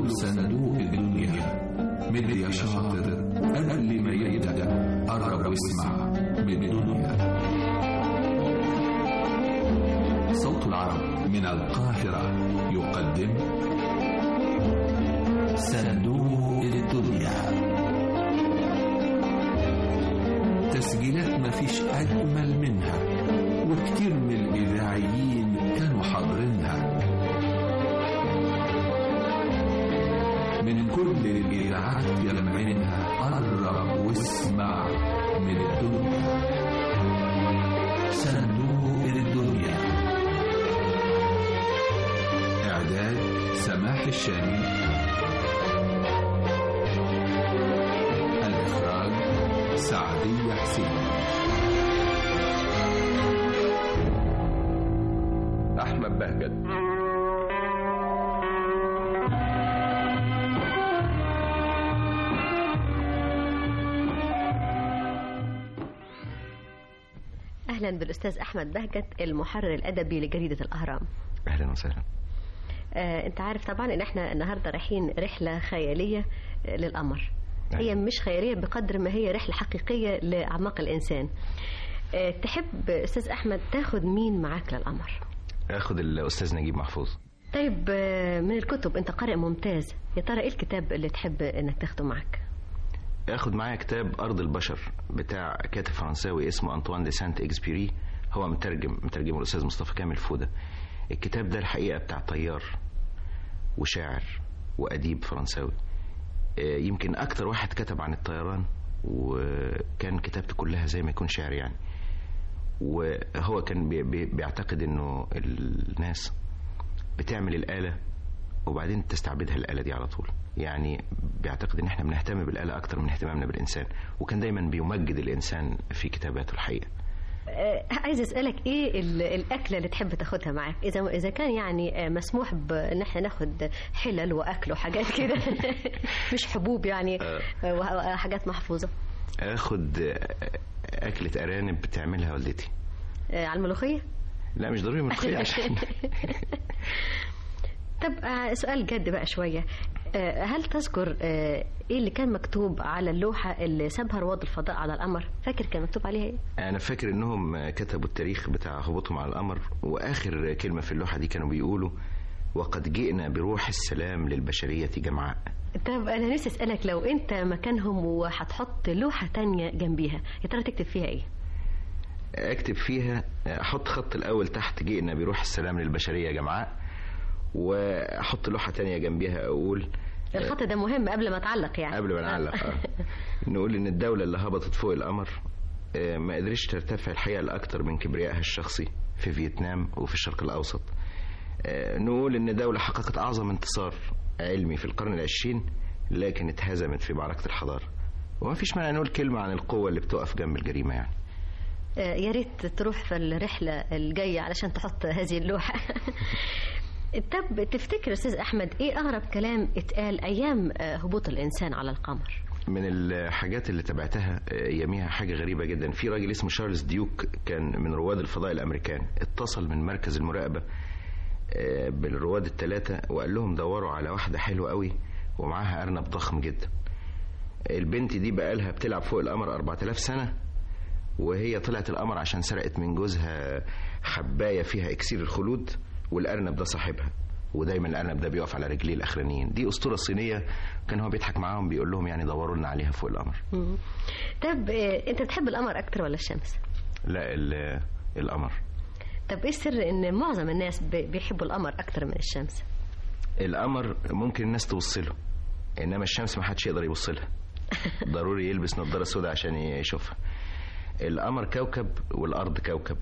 صندوق الدنيا مد يا شاطر قبل ما يبدأ قرب واسمع من الدنيا صوت العرب من القاهرة يقدم صندوق الدنيا تسجيلات مفيش أجمل منها وكتير من الإذاعيين كانوا حاضرينها من كل الإذاعات يلمعينها قرب واسمع من الدنيا صندوق الدنيا إعداد سماح الشامي الإخراج سعدية حسين أحمد بهجت اهلا بالاستاذ احمد بهجت المحرر الادبي لجريده الاهرام أهلا وسهلا آه، انت عارف طبعا ان احنا النهارده رايحين رحله خياليه آه، للقمر هي مش خياليه بقدر ما هي رحله حقيقيه لاعماق الانسان آه، تحب استاذ احمد تاخد مين معاك للقمر آخد الأستاذ نجيب محفوظ طيب آه، من الكتب انت قارئ ممتاز يا ترى ايه الكتاب اللي تحب انك تاخده معاك آخد معايا كتاب أرض البشر بتاع كاتب فرنساوي اسمه أنطوان دي سانت إكسبيري هو مترجم مترجمه الأستاذ مصطفى كامل فودة الكتاب ده الحقيقة بتاع طيار وشاعر وأديب فرنساوي آه، يمكن أكتر واحد كتب عن الطيران وكان كتابته كلها زي ما يكون شعر يعني وهو كان بي- بي- بيعتقد انه الناس بتعمل الآلة وبعدين تستعبدها الآلة دي على طول يعني بيعتقد ان احنا بنهتم بالآلة اكتر من اهتمامنا بالإنسان وكان دايما بيمجد الإنسان في كتاباته الحقيقة آه، عايز اسالك ايه ال- الاكله اللي تحب تاخدها معاك اذا اذا كان يعني آه، مسموح بان احنا ناخد حلل واكل وحاجات كده مش حبوب يعني آه، وحاجات محفوظه اخد أكلة أرانب بتعملها والدتي آه، على الملوخيه لا مش ضروري ملوخية عشان طب آه، سؤال جد بقى شويه آه، هل تذكر آه، ايه اللي كان مكتوب على اللوحه اللي سابها رواد الفضاء على القمر فاكر كان مكتوب عليها ايه انا فاكر انهم كتبوا التاريخ بتاع هبوطهم على القمر واخر كلمه في اللوحه دي كانوا بيقولوا وقد جئنا بروح السلام للبشريه جمعاء طب انا نفسي اسالك لو انت مكانهم وهتحط لوحه تانية جنبيها يا ترى تكتب فيها ايه اكتب فيها احط خط الاول تحت جئنا بروح السلام للبشريه جمعاء واحط لوحه تانية جنبيها اقول الخط ده مهم قبل ما تعلق يعني قبل ما نعلق آه. نقول ان الدوله اللي هبطت فوق القمر آه، ما قدرتش ترتفع الحقيقه لاكثر من كبريائها الشخصي في فيتنام وفي الشرق الاوسط آه، نقول ان دوله حققت اعظم انتصار علمي في القرن العشرين لكن اتهزمت في معركه الحضاره وما فيش مانع نقول كلمه عن القوه اللي بتقف جنب الجريمه يعني آه، يا ريت تروح في الرحله الجايه علشان تحط هذه اللوحه طب تفتكر استاذ احمد ايه اغرب كلام اتقال ايام آه، هبوط الانسان على القمر من الحاجات اللي تابعتها آه، يوميها حاجة غريبة جدا في راجل اسمه شارلز ديوك كان من رواد الفضاء الأمريكان اتصل من مركز المراقبة آه، بالرواد الثلاثة وقال لهم دوروا على واحدة حلوة قوي ومعاها أرنب ضخم جدا البنت دي بقالها بتلعب فوق القمر 4000 سنة وهي طلعت القمر عشان سرقت من جوزها حباية فيها إكسير الخلود والأرنب ده صاحبها ودايما الأرنب ده بيقف على رجليه الأخرانيين دي أسطورة صينية كان هو بيضحك معاهم بيقول لهم يعني دوروا لنا عليها فوق القمر مم. طب آه، انت بتحب القمر اكتر ولا الشمس لا ال- القمر طب ايه السر ان معظم الناس ب- بيحبوا القمر اكتر من الشمس القمر ممكن الناس توصله انما الشمس ما حدش يقدر يبص لها ضروري يلبس نظاره سوداء عشان يشوفها القمر كوكب والارض كوكب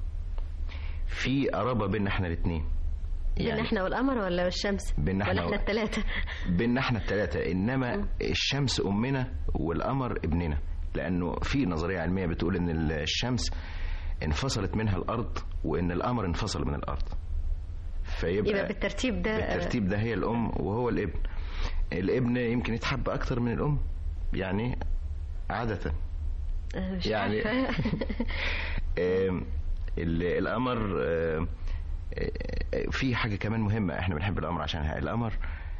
في قرابه بيننا احنا الاثنين بين احنا والقمر ولا الشمس بيننا ولا احنا احنا و- الثلاثه بيننا احنا الثلاثه انما الشمس امنا والقمر ابننا لانه في نظريه علميه بتقول ان الشمس انفصلت منها الارض وان القمر انفصل من الارض فيبقى يبقى بالترتيب ده آه، بالترتيب ده هي الام وهو الابن الابن يمكن يتحب اكتر من الام يعني عاده آه، مش يعني عارفة. آم، ال- القمر آم، آه، في حاجه كمان مهمه احنا بنحب القمر عشانها القمر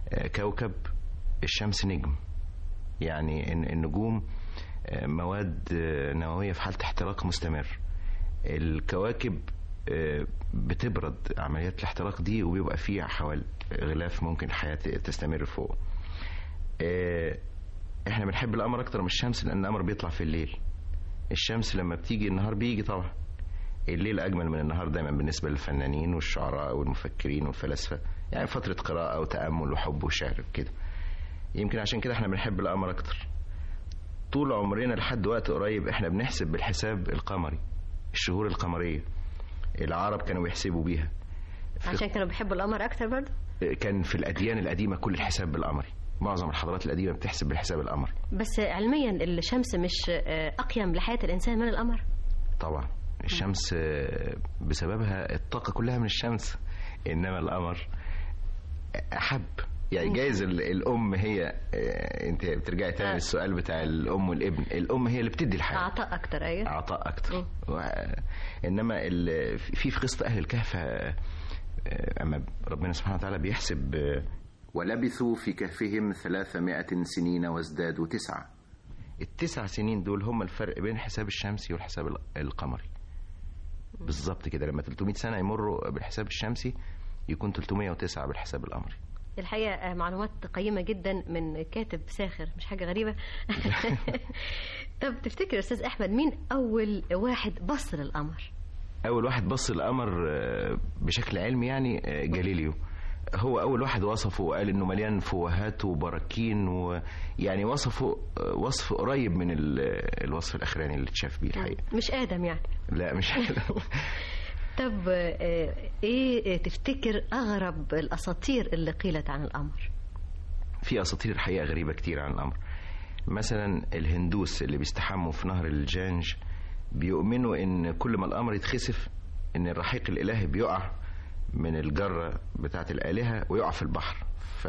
آه، كوكب الشمس نجم يعني إن- النجوم آه، مواد آه، نووية في حالة احتراق مستمر الكواكب آه، بتبرد عمليات الاحتراق دي وبيبقى فيها حوالي غلاف ممكن الحياة تستمر فوق آه، احنا بنحب القمر اكتر من الشمس لان القمر بيطلع في الليل الشمس لما بتيجي النهار بيجي طبعا الليل اجمل من النهار دايما بالنسبه للفنانين والشعراء والمفكرين والفلاسفه يعني فتره قراءه وتامل وحب وشعر كده يمكن عشان كده احنا بنحب القمر اكتر طول عمرنا لحد وقت قريب احنا بنحسب بالحساب القمري الشهور القمريه العرب كانوا بيحسبوا بيها في- عشان كانوا بيحبوا القمر اكتر برضه كان في الاديان القديمه كل الحساب بالقمري معظم الحضارات القديمه بتحسب بالحساب القمري بس علميا الشمس مش آه، اقيم لحياه الانسان من القمر طبعا الشمس آه، بسببها الطاقة كلها من الشمس إنما القمر أحب يعني جايز ال- الأم هي آه، أنت بترجعي تاني آه. للسؤال بتاع الأم والابن الأم هي اللي بتدي الحياة اعطاء اكتر ايوه عطاء أكتر مم. و... إنما ال... في في قصة أهل الكهف آه، آه، أما ربنا سبحانه وتعالى بيحسب آه، ولبثوا في كهفهم ثلاثمائة سنين وازدادوا تسعة التسع سنين دول هم الفرق بين الحساب الشمسي والحساب ال- القمري بالظبط كده لما 300 سنة يمروا بالحساب الشمسي يكون 309 بالحساب القمري الحقيقه آه، معلومات قيمه جدا من كاتب ساخر مش حاجه غريبه طب تفتكر يا استاذ احمد مين اول واحد بص للقمر أول واحد بص القمر آه، بشكل علمي يعني آه، جاليليو هو أول واحد وصفه وقال إنه مليان فوهات وبراكين ويعني وصفه آه، وصف قريب من ال- الوصف الأخراني اللي اتشاف بيه الحقيقة مش ادم يعني لا مش طب آه، ايه تفتكر اغرب الاساطير اللي قيلت عن القمر في اساطير الحقيقه غريبه كتير عن الامر مثلا الهندوس اللي بيستحموا في نهر الجانج بيؤمنوا ان كل ما القمر يتخسف ان الرحيق الالهي بيقع من الجره بتاعه الالهه ويقع في البحر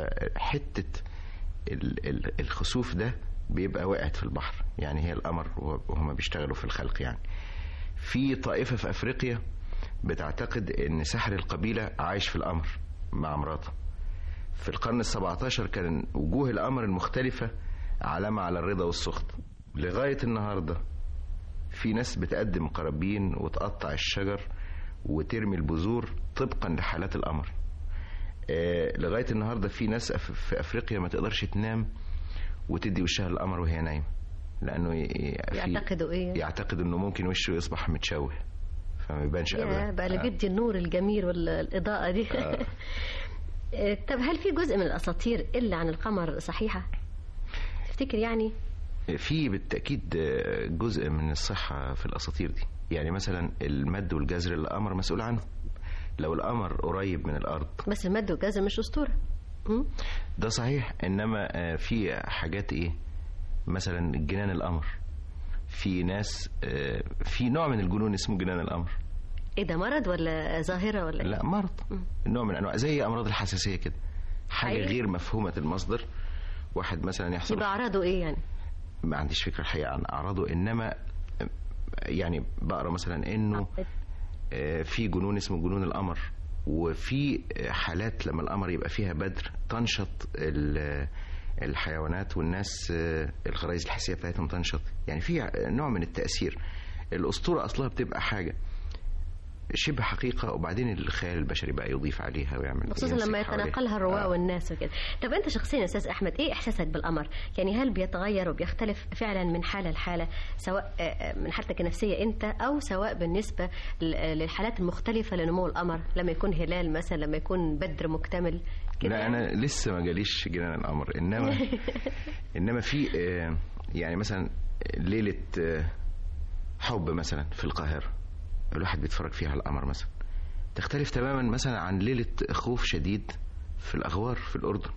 فحته ال- ال- الخسوف ده بيبقى وقعت في البحر يعني هي القمر وهم بيشتغلوا في الخلق يعني في طائفه في افريقيا بتعتقد ان سحر القبيله عايش في القمر مع مراته في القرن السبعة عشر كان وجوه القمر المختلفة علامة على الرضا والسخط لغاية النهاردة في ناس بتقدم قرابين وتقطع الشجر وترمي البذور طبقا لحالات القمر آه، لغاية النهاردة في ناس أف- في أفريقيا ما تقدرش تنام وتدي وشها للقمر وهي نايمة لأنه ي- ي- في- يعتقدوا ايه يعتقد إنه ممكن وشه يصبح متشوه فما يبانش يا أبدا بقى اللي آه. بيدي النور الجميل والاضاءه دي آه. آه، طب هل في جزء من الاساطير اللي عن القمر صحيحه تفتكر يعني في بالتأكيد جزء من الصحة في الأساطير دي يعني مثلا المد والجزر اللي القمر مسؤول عنه لو القمر قريب من الأرض بس المد والجزر مش اسطوره مم؟ ده صحيح إنما آه، في حاجات إيه مثلا جنان القمر في ناس آه، في نوع من الجنون اسمه جنان القمر ايه ده مرض ولا ظاهره ولا إيه؟ لا مرض نوع من انواع زي امراض الحساسيه كده حاجه أيوة. غير مفهومه المصدر واحد مثلا يحصل يبقى اعراضه ايه يعني ما عنديش فكره الحقيقه عن اعراضه انما يعني بقرا مثلا انه آه، في جنون اسمه جنون القمر وفي آه، حالات لما القمر يبقى فيها بدر تنشط ال- الحيوانات والناس آه، الغرائز الحسيه بتاعتهم تنشط يعني في نوع من التاثير الاسطوره اصلها بتبقى حاجه شبه حقيقه وبعدين الخيال البشري بقى يضيف عليها ويعمل خصوصا يمسك لما حواليها. يتناقلها الرواه آه. والناس وكده طب انت شخصيا يا استاذ احمد ايه احساسك بالقمر يعني هل بيتغير وبيختلف فعلا من حاله لحاله سواء آه، آه، من حالتك النفسيه انت او سواء بالنسبه ل- آه، للحالات المختلفه لنمو القمر لما يكون هلال مثلا لما يكون بدر مكتمل كده لا يعني؟ انا لسه ما جاليش جنان القمر انما انما في آه، يعني مثلا ليله آه، حب مثلا في القاهره الواحد بيتفرج فيها على القمر مثلا تختلف تماما مثلا عن ليله خوف شديد في الاغوار في الاردن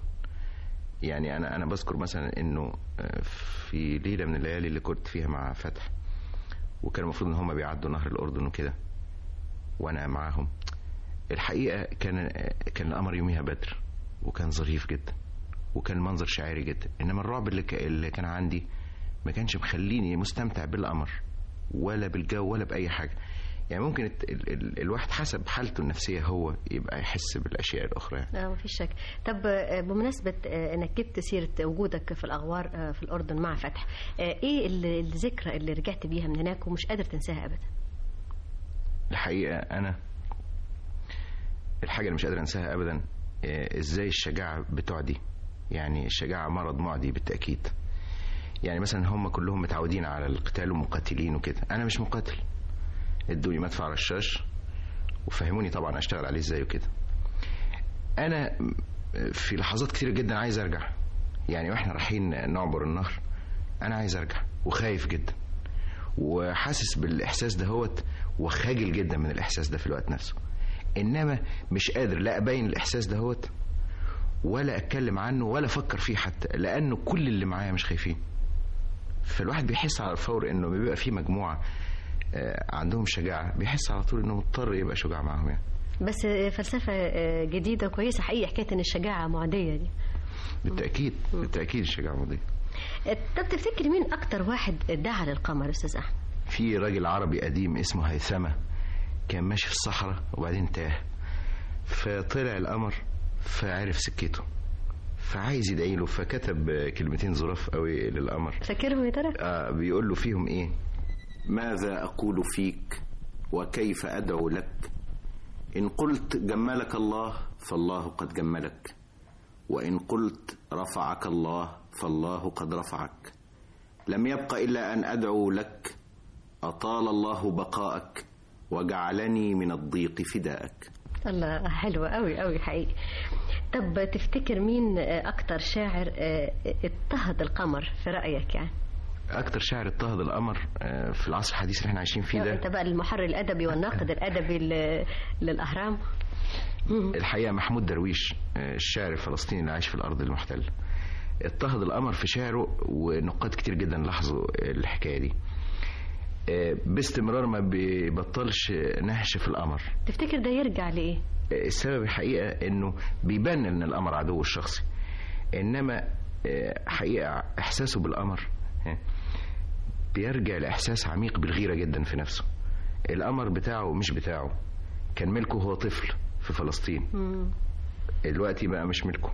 يعني انا انا بذكر مثلا انه آه، في ليله من الليالي اللي كنت فيها مع فتح وكان المفروض ان هم بيعدوا نهر الاردن وكده وانا معاهم الحقيقه كان كان القمر يوميها بدر وكان ظريف جدا وكان المنظر شاعري جدا انما الرعب اللي, ك... اللي كان عندي ما كانش مخليني مستمتع بالقمر ولا بالجو ولا باي حاجه يعني ممكن الت- ال ال الواحد حسب حالته النفسيه هو يبقى يحس بالاشياء الاخرى يعني. اه مفيش شك طب آه، بمناسبة آه، انك جبت سيرة وجودك في الاغوار آه، في الاردن مع فتح آه، ايه ال- الذكرى اللي رجعت بيها من هناك ومش قادر تنساها ابدا الحقيقه انا الحاجه اللي مش قادر انساها ابدا آه، ازاي الشجاعه بتعدي يعني الشجاعه مرض معدي بالتاكيد يعني مثلا هم كلهم متعودين على القتال ومقاتلين وكده انا مش مقاتل ادوني مدفع رشاش وفهموني طبعا اشتغل عليه ازاي وكده انا في لحظات كتير جدا عايز ارجع يعني واحنا رايحين نعبر النهر انا عايز ارجع وخايف جدا وحاسس بالاحساس دهوت وخاجل جدا من الاحساس ده في الوقت نفسه انما مش قادر لا ابين الاحساس دهوت ولا اتكلم عنه ولا افكر فيه حتى لانه كل اللي معايا مش خايفين فالواحد بيحس على الفور انه بيبقى في مجموعه آه، عندهم شجاعه بيحس على طول انه مضطر يبقى شجاع معاهم يعني بس آه، فلسفة آه، جديدة كويسة حقيقة حكاية ان الشجاعة معدية دي بالتاكيد بالتاكيد الشجاعه مضيء آه، طب تفتكر مين اكتر واحد دعا للقمر استاذ احمد في راجل عربي قديم اسمه هيثمة كان ماشي في الصحراء وبعدين تاه فطلع القمر فعرف سكته فعايز يدعي له فكتب كلمتين ظراف قوي للقمر فاكرهم يا ترى آه بيقول له فيهم ايه ماذا أقول فيك وكيف أدعو لك إن قلت جملك الله فالله قد جملك وإن قلت رفعك الله فالله قد رفعك لم يبق إلا أن أدعو لك أطال الله بقاءك وجعلني من الضيق فداءك الله حلوة قوي قوي حقيقي طب تفتكر مين آه، اكتر شاعر آه، اضطهد القمر في رأيك يعني اكتر شاعر اضطهد القمر آه، في العصر الحديث اللي احنا عايشين فيه انت ده بقى المحرر الادبي والناقد الادبي ل- للاهرام مم. الحقيقه محمود درويش آه، الشاعر الفلسطيني اللي عايش في الارض المحتله اضطهد القمر في شعره ونقاد كتير جدا لاحظوا الحكايه دي آه، باستمرار ما بيبطلش نهش في القمر تفتكر ده يرجع لايه السبب الحقيقه انه بيبان ان القمر عدوه الشخصي انما آه، حقيقه احساسه بالقمر آه، بيرجع لاحساس عميق بالغيره جدا في نفسه القمر بتاعه مش بتاعه كان ملكه هو طفل في فلسطين مم. دلوقتي بقى مش ملكه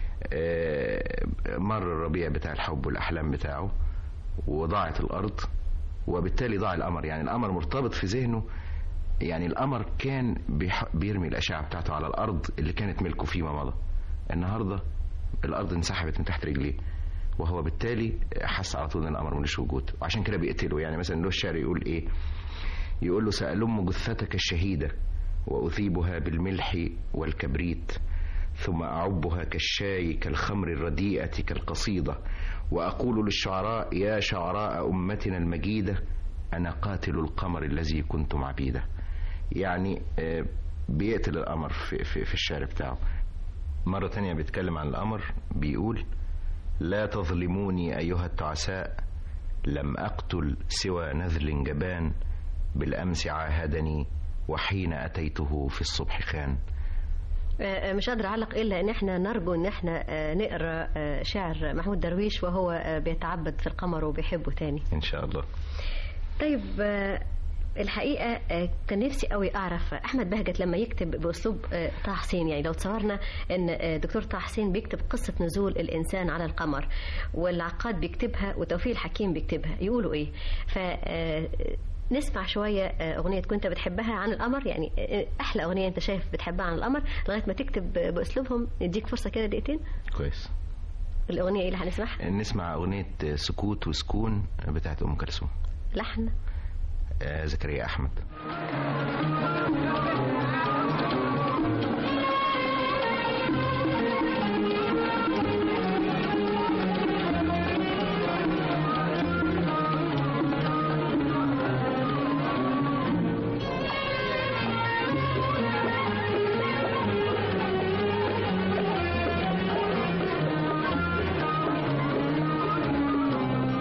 آه، مر الربيع بتاع الحب والاحلام بتاعه وضاعت الارض وبالتالي ضاع القمر يعني القمر مرتبط في ذهنه يعني القمر كان بيح- بيرمي الاشعه بتاعته على الارض اللي كانت ملكه فيما مضى النهارده الارض انسحبت من تحت رجليه وهو بالتالي حس على طول ان القمر ملوش وجود وعشان كده بيقتله يعني مثلا له الشعر يقول ايه يقول له سألم جثتك الشهيدة وأثيبها بالملح والكبريت ثم أعبها كالشاي كالخمر الرديئة كالقصيدة وأقول للشعراء يا شعراء أمتنا المجيدة أنا قاتل القمر الذي كنتم عبيده يعني آه، بيقتل القمر في, في, في الشعر بتاعه مرة تانية بيتكلم عن القمر بيقول لا تظلموني أيها التعساء لم أقتل سوى نذل جبان بالأمس عاهدني وحين أتيته في الصبح خان آه، مش قادرة أعلق إلا إن إحنا نرجو إن إحنا آه، نقرأ آه، شعر محمود درويش وهو آه، بيتعبد في القمر وبيحبه تاني إن شاء الله طيب آه، الحقيقة آه، كان نفسي قوي أعرف أحمد بهجت لما يكتب بأسلوب آه، طه حسين يعني لو تصورنا إن آه، دكتور طه حسين بيكتب قصة نزول الإنسان على القمر والعقاد بيكتبها وتوفيق الحكيم بيكتبها يقولوا إيه ف آه، نسمع شوية آه، أغنية كنت بتحبها عن القمر يعني آه، أحلى أغنية أنت شايف بتحبها عن القمر لغاية ما تكتب بأسلوبهم نديك فرصة كده دقيقتين كويس الأغنية إيه اللي هنسمعها نسمع أغنية سكوت وسكون بتاعت أم كلثوم لحن آه، زكريا أحمد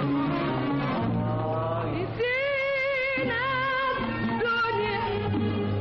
نسينا الدنيا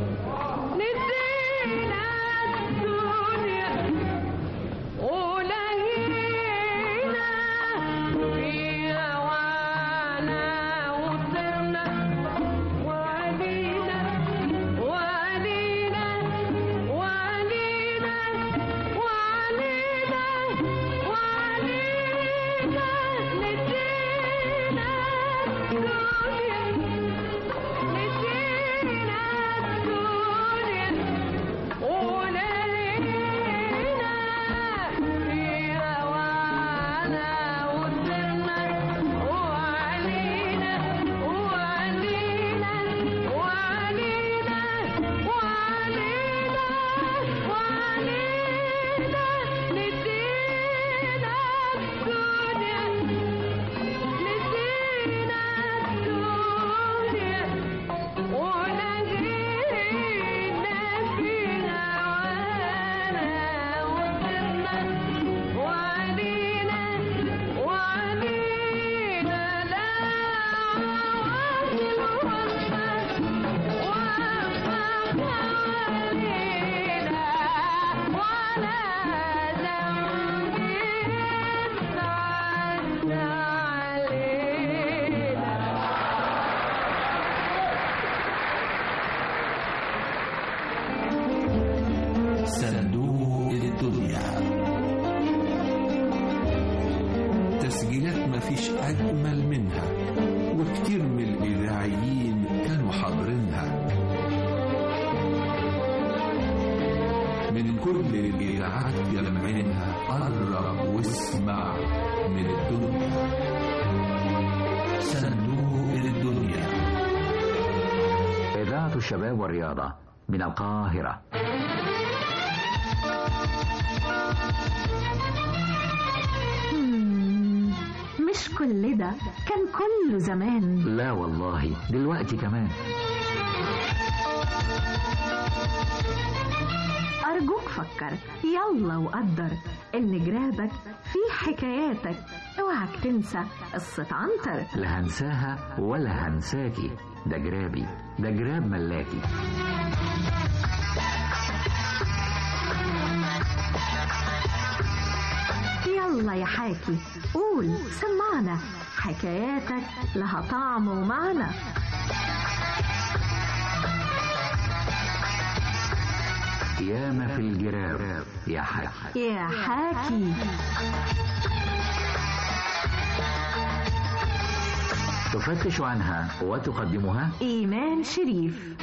مفيش أجمل منها وكتير من الإذاعيين كانوا حاضرينها من كل الإذاعات يلمعينها قرب واسمع من الدنيا صندوق الدنيا إذاعة الشباب والرياضة من القاهرة مم، مش كل ده كان كله زمان لا والله دلوقتي كمان أرجوك فكر يلا وقدر إن جرابك في حكاياتك اوعك تنسى قصة عنتر لا هنساها ولا هنساكي ده جرابي ده جراب ملاكي يلا يا حاكي قول سمعنا حكاياتك لها طعم ومعنى ياما في الجراب يا حاج يا حاكي تفتش عنها وتقدمها إيمان شريف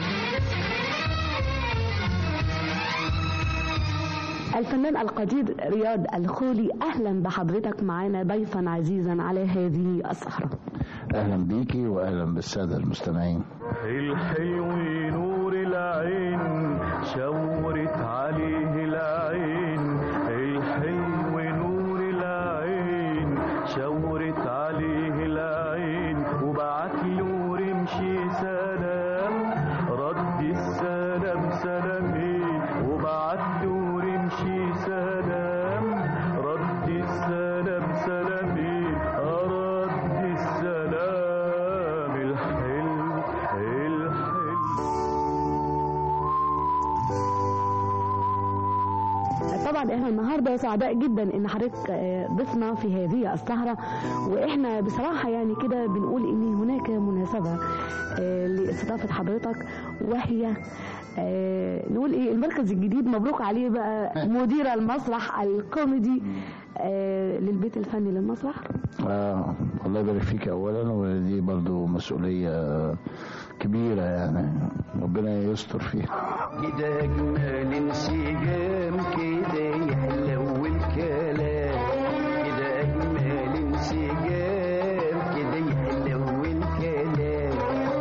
الفنان القدير رياض الخولي اهلا بحضرتك معانا ضيفا عزيزا على هذه السهره اهلا بيكي واهلا بالساده المستمعين الحلو نور العين شاورت عليه العين الحلو نور العين شاورت عليه العين وبعت له رمشي سلام رد السلام سلامين وبعت له رمشي سلام رد السلام سلامين رد السلام الحلو الحلو طبعا احنا النهارده سعداء جدا ان حضرتك آه، ضيفنا في هذه السهره واحنا بصراحه يعني كده بنقول ان هناك مناسبه آه، لاستضافه حضرتك وهي آه، نقول ايه المركز الجديد مبروك عليه بقى مدير المسرح الكوميدي آه، للبيت الفني للمسرح آه الله يبارك فيك اولا ودي برضو مسؤوليه كبيره يعني ربنا يستر فيها كده اجمل انسجام كده يحلو الكلام كده اجمل انسجام كده يحلو الكلام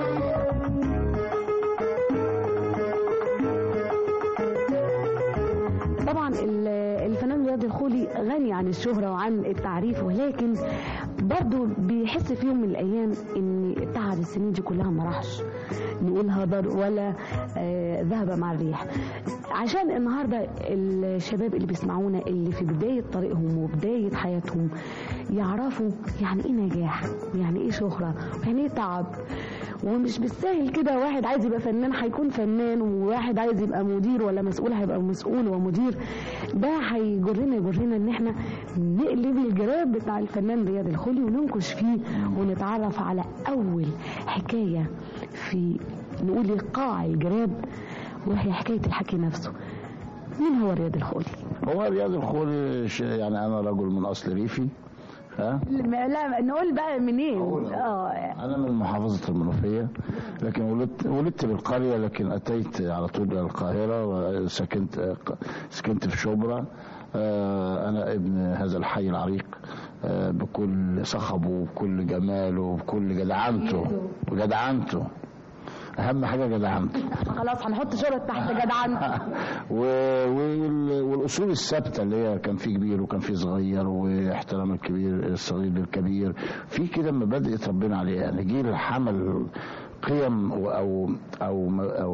طبعا ال- الفنان رياض الخولي غني عن الشهرة وعن التعريف ولكن برضه بيحس في يوم من الأيام إن تعب السنين دي كلها ما راحش نقول هدر ولا آه، ذهب مع الريح عشان النهاردة الشباب اللي بيسمعونا اللي في بداية طريقهم وبداية حياتهم يعرفوا يعني ايه نجاح يعني ايه شهرة يعني ايه تعب ومش بالسهل كده واحد عايز يبقى فنان هيكون فنان وواحد عايز يبقى مدير ولا مسؤول هيبقى مسؤول ومدير ده هيجرنا يجرنا ان احنا نقلب الجراب بتاع الفنان رياض الخولي وننكش فيه ونتعرف على اول حكايه في نقول قاع الجراب وهي حكايه الحكي نفسه مين هو رياض الخولي؟ هو رياض الخولي ش- يعني انا رجل من اصل ريفي ها لا نقول بقى منين؟ اه انا من محافظه المنوفيه لكن ولدت ولدت بالقريه لكن اتيت على طول الى القاهره وسكنت سكنت في شبرا آه، انا ابن هذا الحي العريق آه، بكل صخبه وبكل جماله وبكل جدعنته وجدعنته اهم حاجه جدعنته خلاص هنحط شرط تحت جدعان و- وال- والاصول الثابته اللي هي كان في كبير وكان في صغير واحترام الكبير الصغير للكبير في كده مبادئ اتربينا عليها يعني جيل حمل قيم و- او او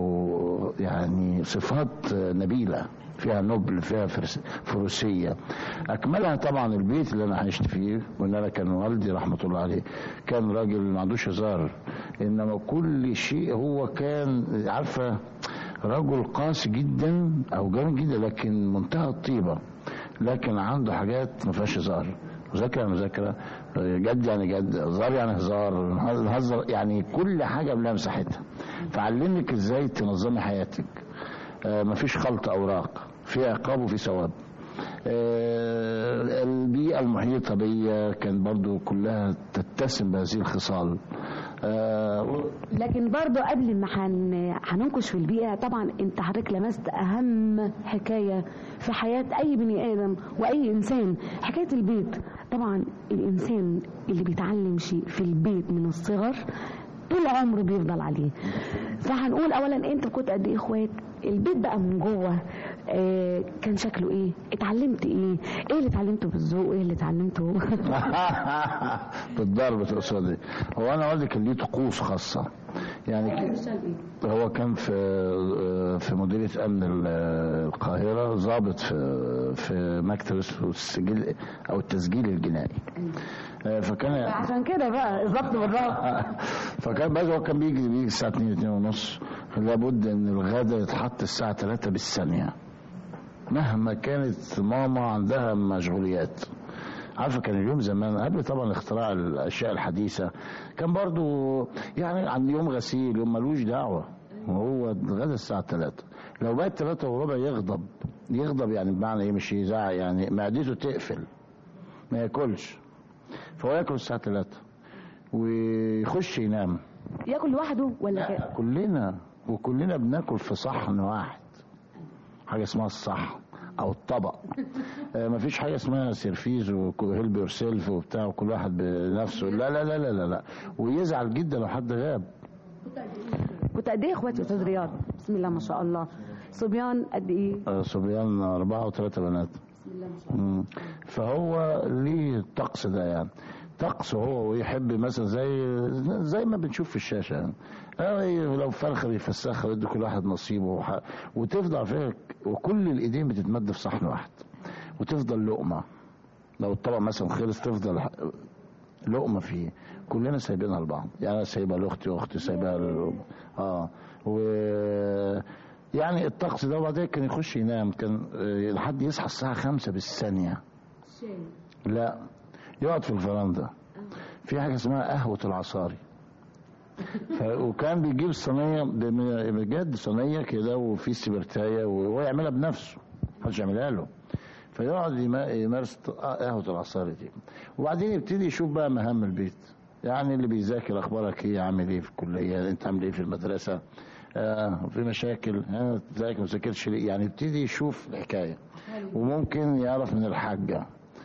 او يعني صفات نبيله فيها نبل فيها فرس- فروسيه اكملها طبعا البيت اللي انا عشت فيه وان انا كان والدي رحمه الله عليه كان راجل ما عندوش هزار انما كل شيء هو كان عارفه رجل قاسي جدا او جامد جدا لكن منتهى الطيبه لكن عنده حاجات ما فيهاش هزار مذاكره يعني مذاكره جد يعني جد هزار يعني هزار نهزر يعني كل حاجه لها مساحتها فعلمك ازاي تنظمي حياتك آه، مفيش خلط اوراق في عقاب وفي ثواب آه، البيئة المحيطة بيا كان برضو كلها تتسم بهذه الخصال آه، لكن برضو قبل ما هن- هننقش في البيئة طبعا انت حضرتك لمست اهم حكاية في حياة اي بني ادم واي انسان حكاية البيت طبعا الانسان اللي بيتعلم شيء في البيت من الصغر طول عمره بيفضل عليه فهنقول اولا انت كنت قد ايه اخوات البيت بقى من جوه آه كان شكله ايه اتعلمت ايه ايه اللي اتعلمته بالذوق ايه اللي اتعلمته بالضرب تقصدي هو انا والدي كان ليه طقوس خاصه يعني هو كان في في مديريه امن ال- القاهره ضابط في في مكتب اسمه السجل او التسجيل الجنائي آه، فكان عشان كده بقى الضبط بالراحه فكان بس هو كان بيجي بيجي الساعه 2 2 ونص لابد ان الغدا يتحط الساعه 3 بالثانيه مهما كانت ماما عندها مشغوليات عارفه كان اليوم زمان قبل طبعا اختراع الاشياء الحديثه كان برضو يعني عند يوم غسيل يوم ملوش دعوه وهو الغدا الساعه 3 لو بقت 3 وربع يغضب يغضب يعني بمعنى ايه مش يزعق يعني معدته تقفل ما ياكلش فهو ياكل الساعه 3 ويخش ينام ياكل لوحده ولا كده كلنا وكلنا بناكل في صحن واحد حاجه اسمها الصحن او الطبق آه مفيش حاجه اسمها سيرفيز وهيلب يور سيلف وبتاع وكل واحد بنفسه لا لا لا لا لا, لا. ويزعل جدا لو حد غاب كنت قد ايه اخواتي يا استاذ رياض بسم الله ما شاء الله صبيان قد ايه آه، صبيان أربعة وثلاثة بنات مم. فهو ليه الطقس ده يعني طقس هو ويحب مثلا زي زي ما بنشوف في الشاشة يعني آه، لو فرخة بيفسخها ويدي كل واحد نصيبه وح... وتفضل فيها وكل الإيدين بتتمد في صحن واحد وتفضل لقمة لو الطبق مثلا خلص تفضل ح- لقمة فيه كلنا سايبينها لبعض يعني أنا سايبها لأختي وأختي سايبها ل... اه و يعني الطقس ده وبعدين كان يخش ينام كان آه، لحد يصحى الساعة خمسة بالثانية لا يقعد في الفرندا في حاجة اسمها قهوة العصاري ف... وكان بيجيب الصينية بم- بجد صينية كده وفي سبرتاية وهو يعملها بنفسه محدش يعملها له فيقعد يم- يمارس ط- قهوة العصاري دي وبعدين يبتدي يشوف بقى مهام البيت يعني اللي بيذاكر اخبارك ايه عامل ايه في الكليه انت عامل ايه في المدرسه آه في مشاكل ها ذاكر ما ذاكرش ليه يعني يبتدي يشوف الحكايه وممكن يعرف من الحاجه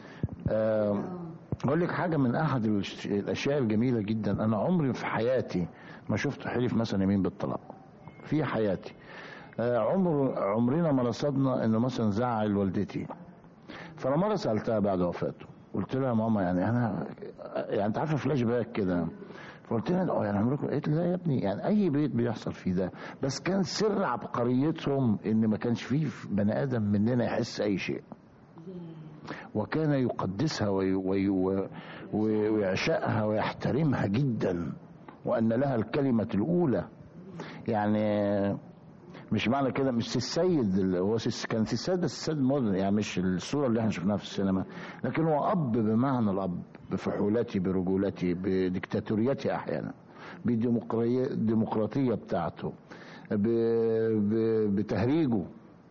آه اقول لك حاجه من احد الش- الاشياء الجميله جدا انا عمري في حياتي ما شفت حلف مثلا يمين بالطلاق في حياتي آه عمر عمرنا ما رصدنا انه مثلا زعل والدتي فانا مره سالتها بعد وفاته قلت لها يا ماما يعني انا يعني انت عارفه فلاش باك كده فقلت لها اه يعني عمركم قالت لي لا يا ابني يعني اي بيت بيحصل فيه ده بس كان سر عبقريتهم ان ما كانش فيه بني ادم مننا يحس اي شيء وكان يقدسها وي وي وي ويعشقها ويحترمها جدا وان لها الكلمه الاولى يعني مش معنى كده مش السيد اللي هو سيس كان السيد بس السيد مودرن يعني مش الصوره اللي احنا شفناها في السينما لكن هو اب بمعنى الاب بفحولته برجولته بديكتاتوريته احيانا بديمقراطيه الديمقراطيه بتاعته ب... ب... بتهريجه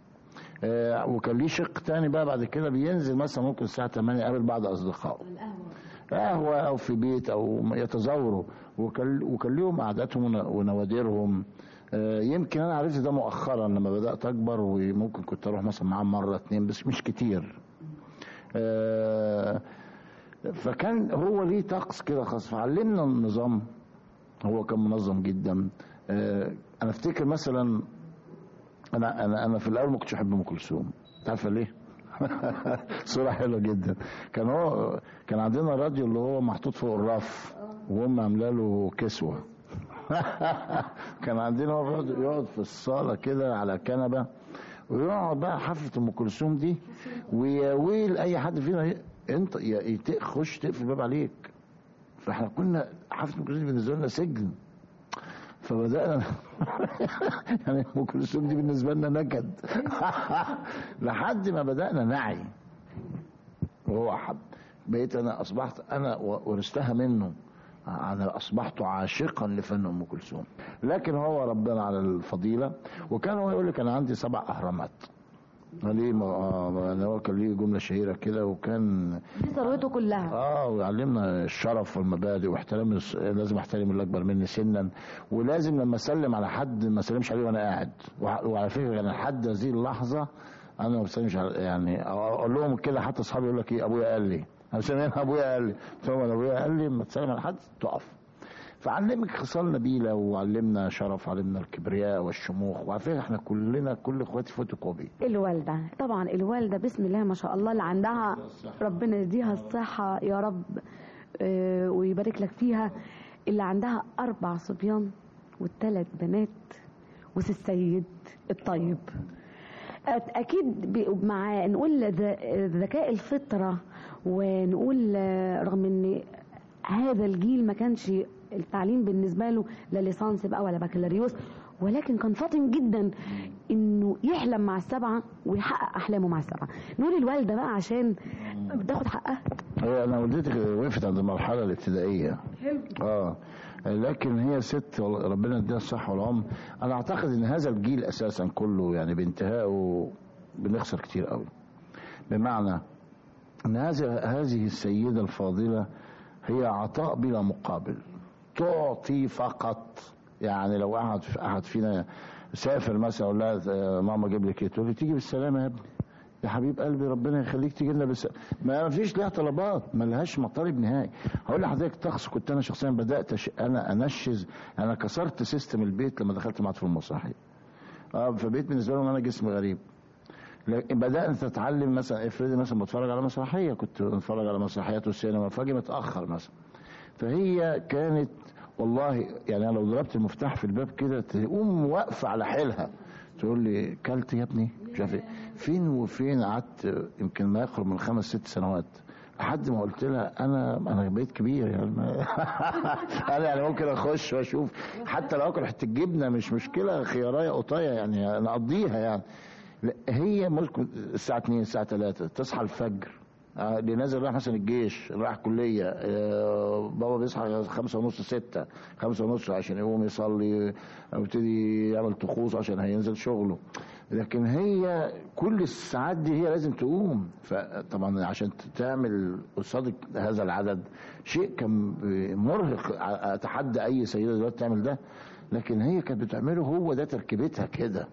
آه وكان ليه شق تاني بقى بعد كده بينزل مثلا ممكن الساعه 8 يقابل بعض اصدقائه قهوة أو في بيت أو يتزوروا وكان وكان ليهم قعداتهم ون- ونوادرهم آه، يمكن أنا عرفت ده مؤخرا لما بدأت أكبر وممكن كنت أروح مثلا معاهم مرة اتنين بس مش كتير آه، فكان هو ليه طقس كده خاص فعلمنا النظام هو كان منظم جدا آه، أنا أفتكر مثلا أنا أنا أنا في الأول ما كنتش أحب أم كلثوم أنت عارفة ليه؟ صورة حلوة جدا كان هو كان عندنا راديو اللي هو محطوط فوق الرف وهم عامله له كسوة كان عندنا هو بيقعد- يقعد في الصالة كده على كنبة ويقعد بقى حفلة ام كلثوم دي ويا ويل اي حد فينا ي- انت يا- يت- خش تقفل الباب عليك فاحنا كنا حفلة ام كلثوم بالنسبة لنا سجن فبدأنا يعني ام كلثوم دي بالنسبة لنا نكد لحد ما بدأنا نعي وهو حب بقيت انا اصبحت انا و- ورثتها منه انا اصبحت عاشقا لفن ام كلثوم لكن هو ربنا على الفضيله وكان هو يقول لك انا عندي سبع اهرامات ليه ما آه ما هو كان ليه جمله شهيره كده وكان دي ثروته كلها اه ويعلمنا الشرف والمبادئ واحترام الس- لازم احترم اللي اكبر مني سنا ولازم لما اسلم على حد ما اسلمش عليه وانا قاعد وع- وعلى فكره انا لحد هذه اللحظه انا ما بسلمش على- يعني اقول لهم كده حتى اصحابي يقول لك ايه ابويا قال لي انا سامعين ابويا قال لي قلت لهم أنا ابويا قال لي لما تسلم على حد تقف فعلمك خصال نبيله وعلمنا شرف وعلمنا الكبرياء والشموخ وعلى فكره احنا كلنا كل اخواتي فوتوكوبي الوالدة طبعا الوالدة بسم الله ما شاء الله اللي عندها ربنا يديها الصحة يا رب آه، ويبارك لك فيها اللي عندها أربع صبيان والثلاث بنات وسي السيد الطيب أت- أكيد ب- مع نقول ذ- ذكاء الفطرة ونقول آه، رغم إن هذا الجيل ما كانش التعليم بالنسبة له لا ليسانس بقى ولا بكالوريوس ولكن كان فاطن جدا انه يحلم مع السبعه ويحقق احلامه مع السبعه نقول الوالده بقى عشان بتاخد حقها هي انا والدتي وقفت عند المرحله الابتدائيه اه لكن هي ست والله ربنا يديها الصحه والعمر انا اعتقد ان هذا الجيل اساسا كله يعني بانتهائه بنخسر كتير قوي بمعنى ان هذه هذه السيده الفاضله هي عطاء بلا مقابل تعطي فقط يعني لو قعد احد فينا سافر مثلا اقول لها آه، ماما جيب لك ايه تقول لي تيجي بالسلامه يا ابني يا حبيب قلبي ربنا يخليك تيجي لنا بس ما فيش ليها طلبات ما لهاش مطالب نهائي هقول لحضرتك طقس كنت انا شخصيا بدات أش... انا انشز انا كسرت سيستم البيت لما دخلت معهد في المسرحيه اه فبقيت بالنسبه لهم انا جسم غريب لكن بدات اتعلم مثلا افرضي مثلا بتفرج على مسرحيه كنت بتفرج على مسرحيات والسينما فاجي متاخر مثلا فهي كانت والله يعني انا لو ضربت المفتاح في الباب كده تقوم واقفه على حيلها تقول لي كلت يا ابني مش عارف ايه فين وفين قعدت يمكن ما يقرب من خمس ست سنوات لحد ما قلت لها انا انا بقيت كبير يعني ما- انا يعني ممكن اخش واشوف حتى لو اكل حته جبنه مش مشكله خيارايه قطايه يعني نقضيها يعني لا، هي ممكن الساعه 2 الساعه 3 تصحى الفجر آه، اللي نازل رايح مثلا الجيش رايح كلية آه، بابا بيصحى خمسة ونص ستة خمسة ونص عشان يقوم يصلي ويبتدي يعمل طقوس عشان هينزل شغله لكن هي كل الساعات دي هي لازم تقوم فطبعا عشان تعمل قصاد هذا العدد شيء كان مرهق اتحدى اي سيده دلوقتي تعمل ده لكن هي كانت بتعمله هو ده تركيبتها كده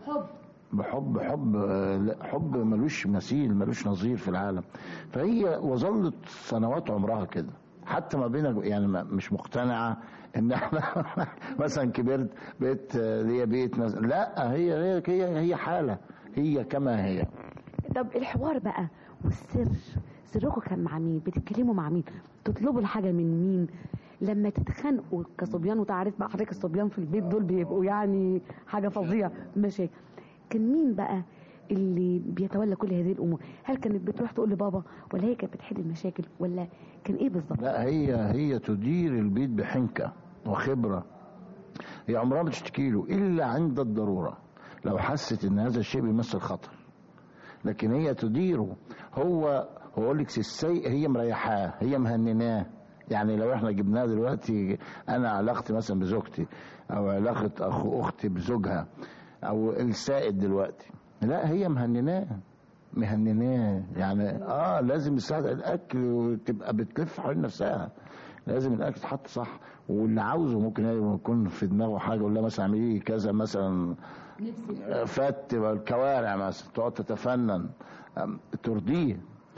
بحب حب آه، لا، حب ملوش مثيل ملوش نظير في العالم فهي وظلت سنوات عمرها كده حتى ما بينك يعني ما- مش مقتنعه ان احنا مثلا كبرت بقيت آه، ليا بيت مثلا لا هي هي هي, هي حاله هي كما هي طب الحوار بقى والسر سركم كان مع مين بتتكلموا مع مين تطلبوا الحاجه من مين لما تتخانقوا كصبيان وتعرف بقى حضرتك الصبيان في البيت دول بيبقوا يعني حاجه فظيعه مشاكل كان مين بقى اللي بيتولى كل هذه الامور هل كانت بتروح تقول لبابا ولا هي كانت بتحل المشاكل ولا كان ايه بالظبط لا هي هي تدير البيت بحنكه وخبره هي عمرها ما تشتكي له الا عند الضروره لو حست ان هذا الشيء بيمثل خطر لكن هي تديره هو هو يقول لك السيء هي مريحاه هي مهنناه يعني لو احنا جبناه دلوقتي انا علاقتي مثلا بزوجتي او علاقه اخو اختي بزوجها او السائد دلوقتي لا هي مهنناه مهنناه يعني اه لازم يساعد الاكل وتبقى بتلف حوالين نفسها لازم الاكل يتحط صح واللي عاوزه ممكن يكون في دماغه حاجه يقول لها مثلا اعملي لي كذا مثلا فت الكوارع مثلا تقعد تتفنن أم، ترضيه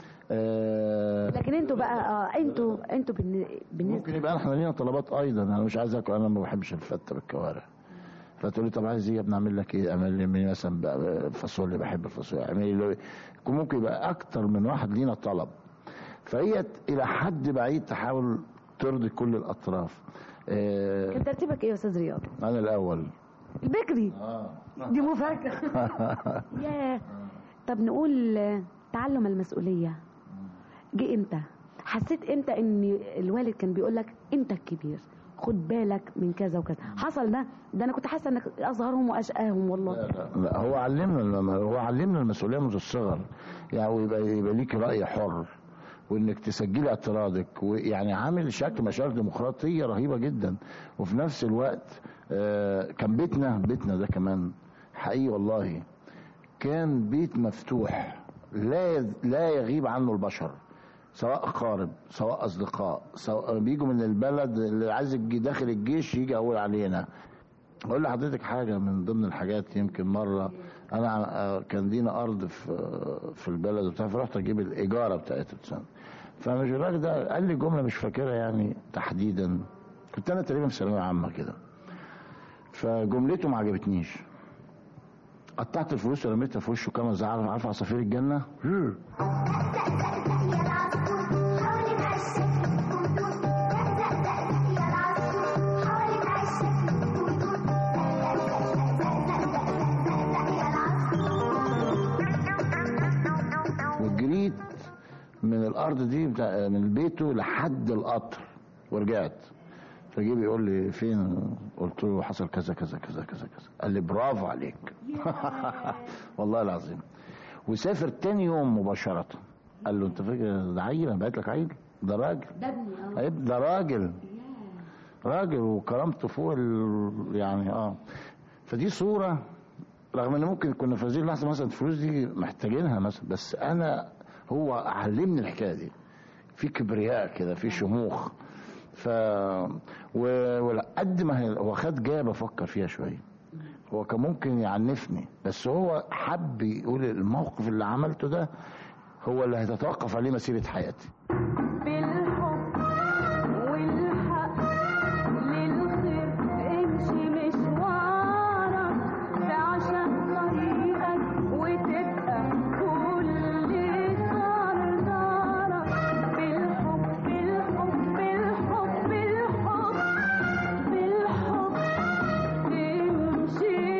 آه، لكن انتوا بقى اه انتوا انتوا بالن- بالنسبه ممكن يبقى احنا لينا طلبات ايضا انا مش عايز اكل انا ما بحبش الفته بالكوارع فتقول لي طب عايز ايه يا ابني اعمل لك ايه اعمل لي مثلا بقى فاصوليا بحب الفاصوليا اعمل لي يكون ممكن يبقى اكتر من واحد لينا طلب فهي ت- الى حد بعيد تحاول ترضي كل الاطراف آه، كان ترتيبك ايه يا استاذ رياض انا الاول البكري دي مفاجاه ياه طب نقول آه، تعلم المسؤوليه جه امتى حسيت امتى ان الوالد كان بيقول لك انت الكبير خد بالك من كذا وكذا حصل ده ده انا كنت حاسه انك اصغرهم واشقاهم والله لا هو علمنا الم- هو علمنا المسؤوليه منذ الصغر يعني ويبقى يبقى ليك راي حر وانك تسجلي اعتراضك ويعني عامل شكل مشاعر ديمقراطيه رهيبه جدا وفي نفس الوقت آه، كان بيتنا بيتنا ده كمان حقيقي والله كان بيت مفتوح لا لا يغيب عنه البشر سواء اقارب سواء اصدقاء سواء بيجوا من البلد اللي عايز يجي داخل الجيش يجي اقول علينا اقول لحضرتك حاجه من ضمن الحاجات يمكن مره انا آه، كان لينا ارض في آه، في البلد وبتاع فرحت اجيب الايجاره بتاعتها بتاع. فمش الراجل ده قال لي جمله مش فاكرها يعني تحديدا كنت انا تقريبا في ثانويه عامه كده فجملته ما عجبتنيش قطعت الفلوس ورميتها في وشه كما زعل عارف عصافير الجنه وجريت من الارض دي بتاع من بيته لحد القطر ورجعت فجي بيقول لي فين قلت له حصل كذا كذا كذا كذا كذا قال لي برافو عليك والله العظيم وسافر تاني يوم مباشرة قال له انت فاكر ده عيل انا بعت لك عيل ده راجل ده ابني عيب ده راجل راجل وكرامته فوق ال... يعني اه فدي صورة رغم ان ممكن كنا في هذه اللحظة مثلا الفلوس دي محتاجينها مثلا بس انا هو علمني الحكاية دي في كبرياء كده في شموخ ف و- وقد ما هي- هو خد جاب افكر فيها شويه هو كان ممكن يعنفني بس هو حب يقول الموقف اللي عملته ده هو اللي هتتوقف عليه مسيره حياتي بالحب والحق للخير امشي مشوارك تعشق طريقك وتبقى كل دارك بالحب بالحب بالحب بالحب بالحب تمشي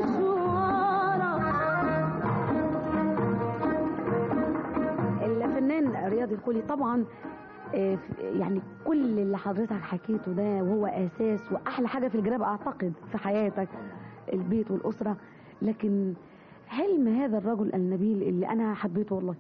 مشوارك الفنان رياض الخولي طبعا آه، ف- يعني كل اللي حضرتك حكيته ده وهو اساس واحلى حاجه في الجراب اعتقد في حياتك البيت والاسره لكن حلم هذا الرجل النبيل اللي انا حبيته والله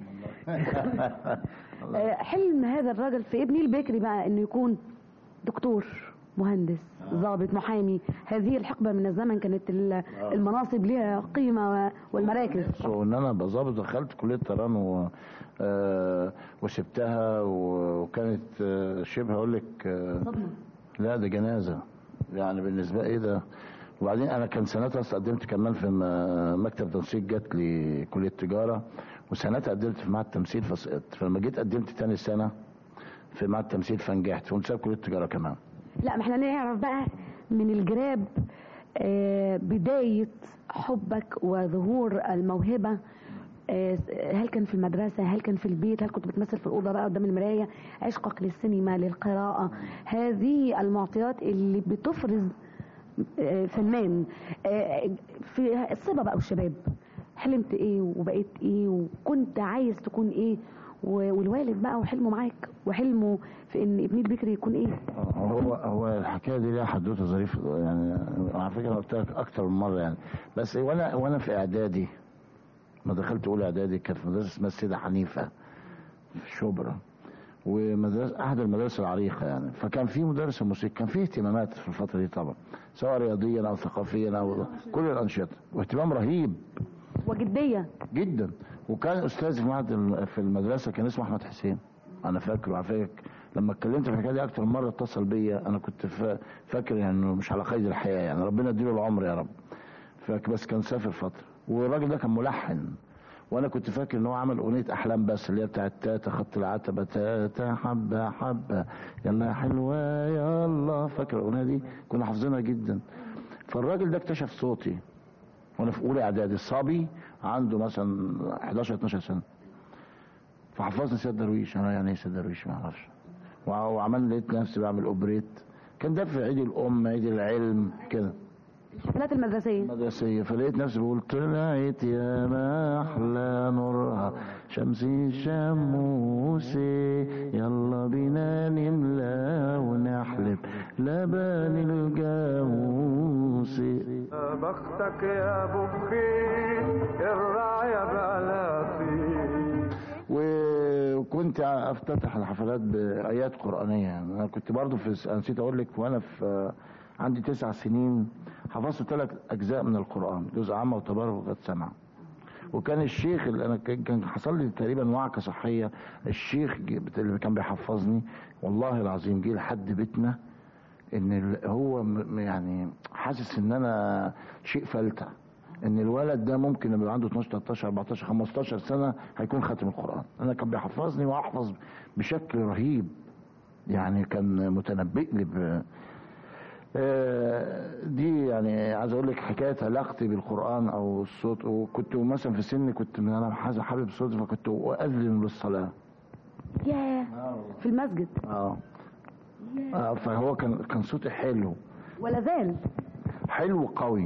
آه، حلم هذا الرجل في ابني البكري بقى انه يكون دكتور مهندس ضابط محامي هذه الحقبه من الزمن كانت ال- المناصب لها قيمه و- والمراكز سو ان انا ابقى ظابط دخلت كليه طيران و... آه وسبتها و- وكانت آه شبه اقول لك آه صدمه لا ده جنازه يعني بالنسبه لي ده وبعدين انا كان سنتها أصل قدمت كمان في م- مكتب تنسيق جات لي كليه تجاره وسنتها قدمت في معهد تمثيل فسقطت فلما جيت قدمت تاني سنه في معهد تمثيل فنجحت وكنت ساب كليه تجاره كمان لا ما احنا نعرف بقى من الجراب آه، بداية حبك وظهور الموهبة آه، هل كان في المدرسة هل كان في البيت هل كنت بتمثل في الأوضة بقى قدام المراية عشقك للسينما للقراءة هذه المعطيات اللي بتفرز آه، فنان آه، في الصبا بقى والشباب حلمت ايه وبقيت ايه وكنت عايز تكون ايه و- والوالد بقى وحلمه معاك وحلمه في ان ابني البكري يكون ايه هو هو الحكايه دي ليها حدوته ظريفه يعني على فكره انا قلت لك اكتر من مره يعني بس وانا وانا في اعدادي ما دخلت اولى اعدادي كانت في مدرسه اسمها السيده حنيفه في شبرا ومدرسه احد المدارس العريقه يعني فكان في مدرس الموسيقى كان في اهتمامات في الفتره دي طبعا سواء رياضيا او ثقافيا او كل الانشطه واهتمام رهيب وجدية جدا وكان استاذ في معهد الم- في المدرسه كان اسمه احمد حسين انا فاكره على فكره لما اتكلمت في الحكايه دي اكتر من مره اتصل بيا انا كنت فا- فاكر يعني انه مش على قيد الحياه يعني ربنا يديله العمر يا رب فاك بس كان سافر فتره والراجل ده كان ملحن وانا كنت فاكر ان هو عمل اغنيه احلام بس اللي هي بتاعت تاتا خط العتبه تاتا حبه حبه يلا يا حلوه يلا فاكر الاغنيه دي كنا حافظينها جدا فالراجل ده اكتشف صوتي وانا في اولى اعدادي الصبي عنده مثلا 11 12 سنه فحفظني سيد درويش انا يعني ايه سيد درويش ما اعرفش وع- وعملنا لقيت نفسي بعمل اوبريت كان ده في عيد الام عيد العلم كده الحفلات المدرسية مدرسية فلقيت نفسي بقول طلعت يا ما أحلى نورها شمسي شموسي يلا بينا نملى ونحلب لبن الجاموسي بختك يا ابو بخيت الرايه بلاسي وكنت افتتح الحفلات بايات قرانيه يعني انا كنت برضو في أنا نسيت اقول لك وانا في عندي تسع سنين حفظت ثلاث اجزاء من القران جزء عامه وتبارك وقد سمع وكان الشيخ اللي انا كان كان حصل لي تقريبا وعكه صحيه الشيخ ج- بت- اللي كان بيحفظني والله العظيم جه لحد بيتنا ان ال- هو م- م- يعني حاسس ان انا شيء فلتة ان الولد ده ممكن يبقى عنده 12 13 14 15 سنه هيكون خاتم القران انا كان بيحفظني واحفظ بشكل رهيب يعني كان متنبئ لي ب... آه، دي يعني عايز اقول لك حكايه علاقتي بالقران او الصوت وكنت مثلا في سني كنت من انا حاجه حابب صوتي فكنت اؤذن للصلاه ياه في المسجد اه آه، فهو كان كان صوتي حلو ولا زال حلو قوي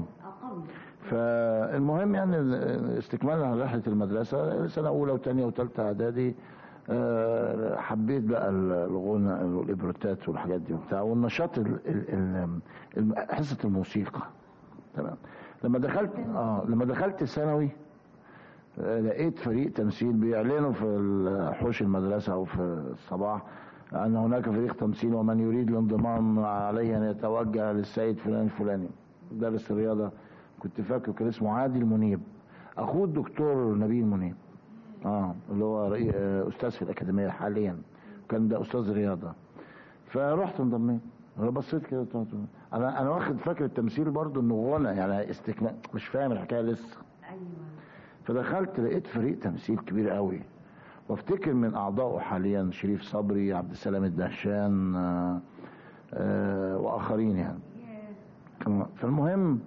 فالمهم يعني استكمالا على رحله المدرسه سنه اولى وثانيه وثالثه اعدادي آه، حبيت بقى الغنى والابروتات والحاجات دي وبتاع والنشاط ال- ال- ال- الم- حصه الموسيقى تمام لما دخلت اه لما دخلت ثانوي آه، لقيت فريق تمثيل بيعلنوا في ال- حوش المدرسه او في الصباح ان هناك فريق تمثيل ومن يريد الانضمام عليه ان يتوجه للسيد فلان الفلاني مدرس الرياضه كنت فاكره كان اسمه عادل منيب اخوه الدكتور نبيل منيب اه اللي هو رئي- آه، استاذ في الاكاديميه حاليا كان ده استاذ رياضه فرحت انضميت انا بصيت كده طلعت- انا انا واخد فاكر التمثيل برضو انه غنى يعني استكمال مش فاهم الحكايه لسه فدخلت لقيت فريق تمثيل كبير قوي وافتكر من اعضائه حاليا شريف صبري عبد السلام الدهشان آه، آه، واخرين يعني كمان. فالمهم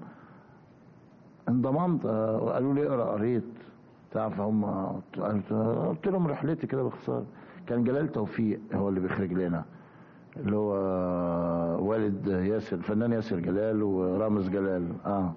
انضممت آه، وقالوا لي اقرا قريت تعرف هم قلت قلت لهم رحلتي كده باختصار كان جلال توفيق هو اللي بيخرج لنا اللي هو والد ياسر الفنان ياسر جلال ورامز جلال اه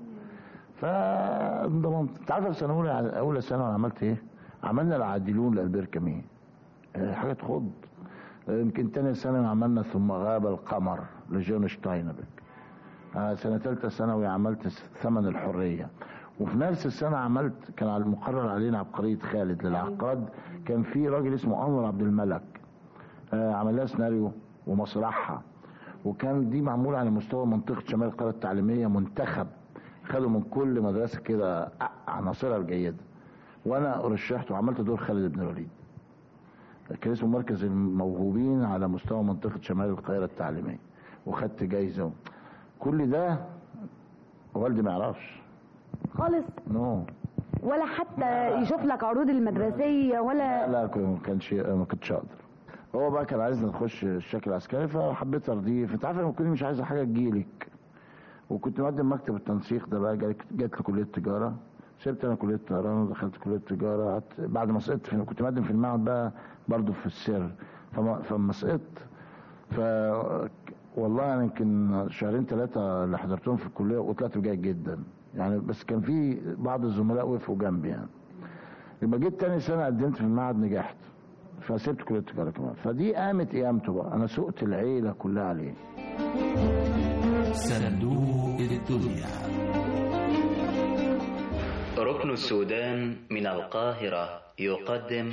فانضممت انت عارف في سنه اولى اولى ثانوي أنا عملت ايه؟ عملنا العادلون لالبير كاميه آه، حاجه تخض آه، يمكن تاني سنه عملنا ثم غاب القمر لجون شتاينبرج آه، سنه ثالثه ثانوي عملت ثمن الحريه وفي نفس السنه عملت كان على المقرر علينا عبقريه خالد للعقاد كان في راجل اسمه انور عبد الملك آه، عمل لها سيناريو ومسرحها وكان دي معموله على مستوى منطقه شمال القريه التعليميه منتخب خدوا من كل مدرسه كده عناصرها الجيده وانا رشحت وعملت دور خالد بن الوليد كان اسمه مركز الموهوبين على مستوى منطقه شمال القاهره التعليميه وخدت جايزه كل ده والدي ما يعرفش خالص نو ولا حتى يشوف لك عروض المدرسيه ولا لا ما كانش ما كنتش اقدر هو بقى كان عايزني نخش الشكل العسكري فحبيت ارضيه فانت عارف لما تكوني مش عايزه حاجه تجيلك وكنت مقدم مكتب التنسيق ده بقى جات جات لي كليه تجاره سبت انا كليه طيران ودخلت كليه تجاره قعدت- بعد ما سقطت في كنت مقدم في المعهد بقى برضه في السر فما فما سقطت ف والله انا يمكن شهرين ثلاثه اللي حضرتهم في الكليه وطلعت جيد جدا يعني بس كان في بعض الزملاء وقفوا جنبي يعني لما جيت تاني سنه قدمت في المعهد نجحت فسبت كليه التجاره كمان فدي قامت قيامته بقى انا سقت العيله كلها عليه صندوق الدنيا ركن السودان من القاهرة يقدم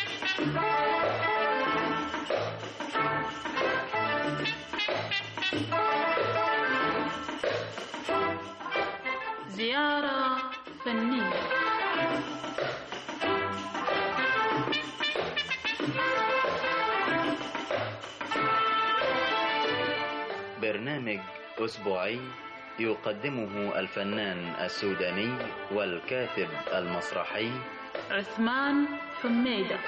زيارة فنية برنامج أسبوعي يقدمه الفنان السوداني والكاتب المسرحي عثمان حميدة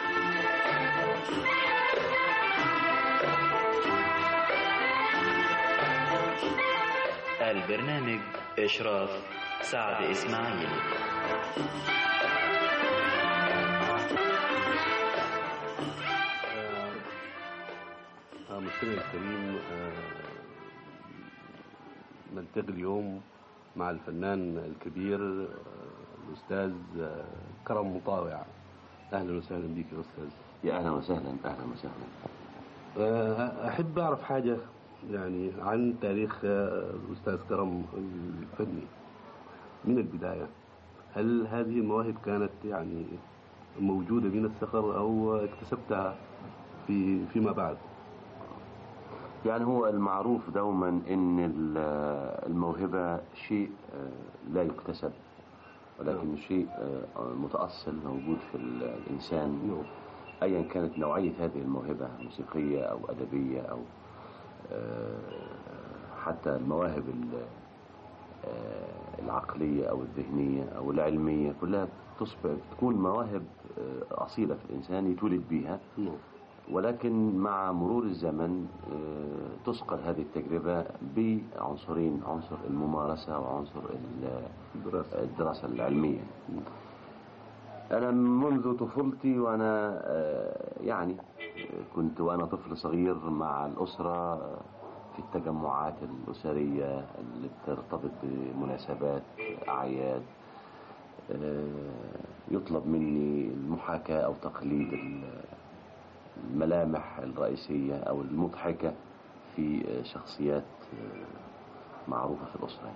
البرنامج إشراف سعد إسماعيل آه، مستمعي الكريم آه، نلتقي اليوم مع الفنان الكبير آه، الأستاذ آه، كرم مطاوع أهلا وسهلا بك يا أستاذ يا اهلا وسهلا اهلا وسهلا آه، أحب أعرف حاجة يعني عن تاريخ آه، الأستاذ كرم الفني من البداية هل هذه المواهب كانت يعني موجودة من الصغر أو اكتسبتها في فيما بعد؟ يعني هو المعروف دوما ان ال- الموهبه شيء آه، لا يكتسب ولكن شيء آه، متأصل موجود في ال- الإنسان أيا كانت نوعية هذه الموهبة موسيقية أو أدبية أو آه، حتى المواهب ال- آه، العقلية أو الذهنية أو العلمية كلها تصبح تكون مواهب آه، أصيلة في الإنسان يتولد بها ولكن مع مرور الزمن آه، تثقل هذه التجربة بعنصرين عنصر الممارسة وعنصر ال- الدراسة العلمية أنا منذ طفولتي وأنا آه، يعني آه، كنت وأنا طفل صغير مع الأسرة آه، في التجمعات الأسرية اللي بترتبط بمناسبات أعياد آه، يطلب مني المحاكاة أو تقليد ال- الملامح الرئيسية أو المضحكة في آه، شخصيات آه، معروفة في الأسرة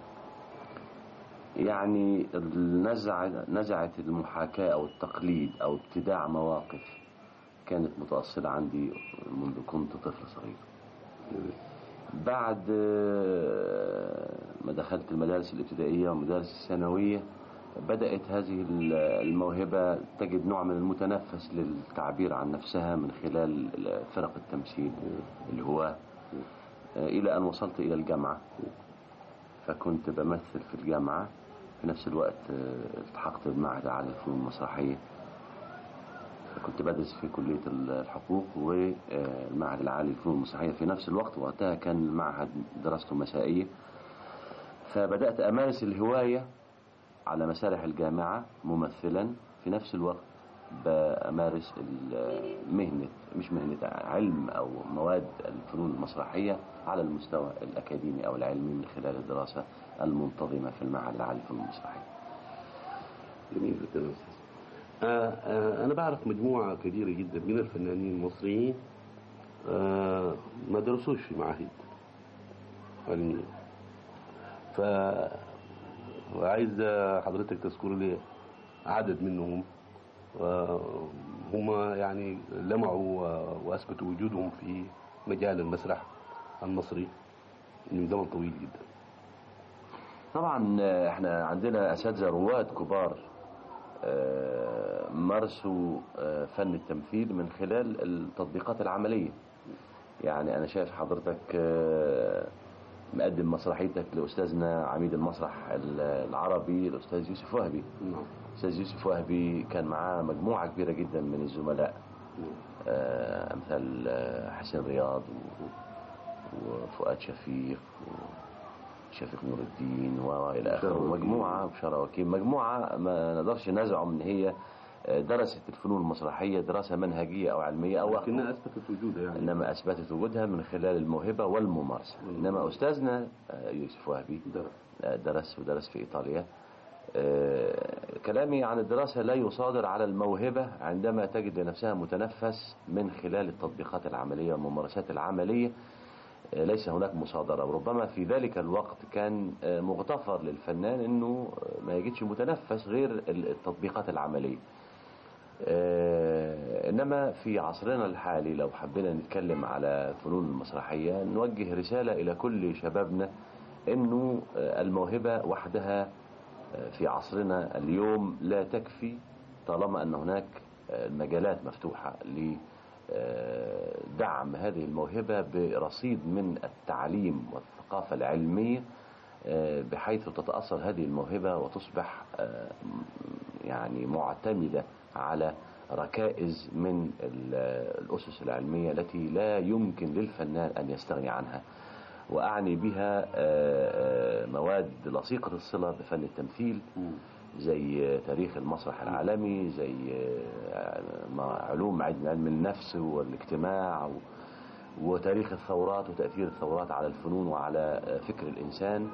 يعني النزع نزعة المحاكاة أو التقليد أو ابتداع مواقف كانت متأصلة عندي منذ كنت طفل صغير بعد آه، ما دخلت المدارس الابتدائية والمدارس الثانوية بدأت هذه الموهبة تجد نوع من المتنفس للتعبير عن نفسها من خلال فرق التمثيل الهواة آه، إلى أن وصلت إلى الجامعة فكنت بمثل في الجامعة في نفس الوقت آه، التحقت بمعهد عالي الفنون المسرحية كنت بدرس في كلية الحقوق والمعهد العالي للفنون المسرحية في نفس الوقت وقتها كان المعهد دراسته مسائية فبدأت أمارس الهواية على مسارح الجامعة ممثلا في نفس الوقت بمارس ال- مهنة مش مهنة علم أو مواد الفنون المسرحية على المستوى الأكاديمي أو العلمي من خلال الدراسة المنتظمة في المعهد العالي للفنون المسرحية جميل جدا يا أستاذ. آه، آه، أنا بعرف مجموعة كبيرة جدا من الفنانين المصريين آه، ما درسوش في معاهد علمية ف وعايز آه، حضرتك تذكر لي عدد منهم آه، هم يعني لمعوا آه، وأثبتوا وجودهم في مجال المسرح المصري من زمن طويل جدا طبعا آه، احنا عندنا اساتذه رواد كبار آه، مارسوا آه، فن التمثيل من خلال التطبيقات العمليه يعني انا شايف حضرتك آه، مقدم مسرحيتك لاستاذنا عميد المسرح ال- العربي الاستاذ يوسف وهبي الاستاذ يوسف وهبي كان معاه مجموعه كبيره جدا من الزملاء آه، امثال آه، حسين رياض و- وفؤاد شفيق شفيق نور الدين والى اخره مجموعه وبشاره وكيم مجموعه ما نقدرش نزعم ان هي درست الفنون المسرحيه دراسه منهجيه او علميه او لكنها اثبتت وجودها يعني انما اثبتت وجودها من خلال الموهبه والممارسه انما استاذنا آه، يوسف وهبي آه، درس ودرس في ايطاليا آه، كلامي عن الدراسه لا يصادر على الموهبه عندما تجد لنفسها متنفس من خلال التطبيقات العمليه والممارسات العمليه آه، ليس هناك مصادرة وربما في ذلك الوقت كان آه، مغتفر للفنان انه آه، ما يجدش متنفس غير التطبيقات العملية آه، انما في عصرنا الحالي لو حبينا نتكلم على فنون المسرحية نوجه رسالة الى كل شبابنا انه آه، الموهبة وحدها آه، في عصرنا اليوم لا تكفي طالما ان هناك آه، مجالات مفتوحة ل آه، دعم هذه الموهبة برصيد من التعليم والثقافة العلمية آه، بحيث تتأصل هذه الموهبة وتصبح آه، يعني معتمدة على ركائز من ال- الأسس العلمية التي لا يمكن للفنان أن يستغني عنها وأعني بها آه، آه، مواد لصيقة الصلة بفن التمثيل زي تاريخ المسرح العالمي زي آه، ما- علوم علم علم النفس والاجتماع و- وتاريخ الثورات وتأثير الثورات على الفنون وعلى آه، فكر الإنسان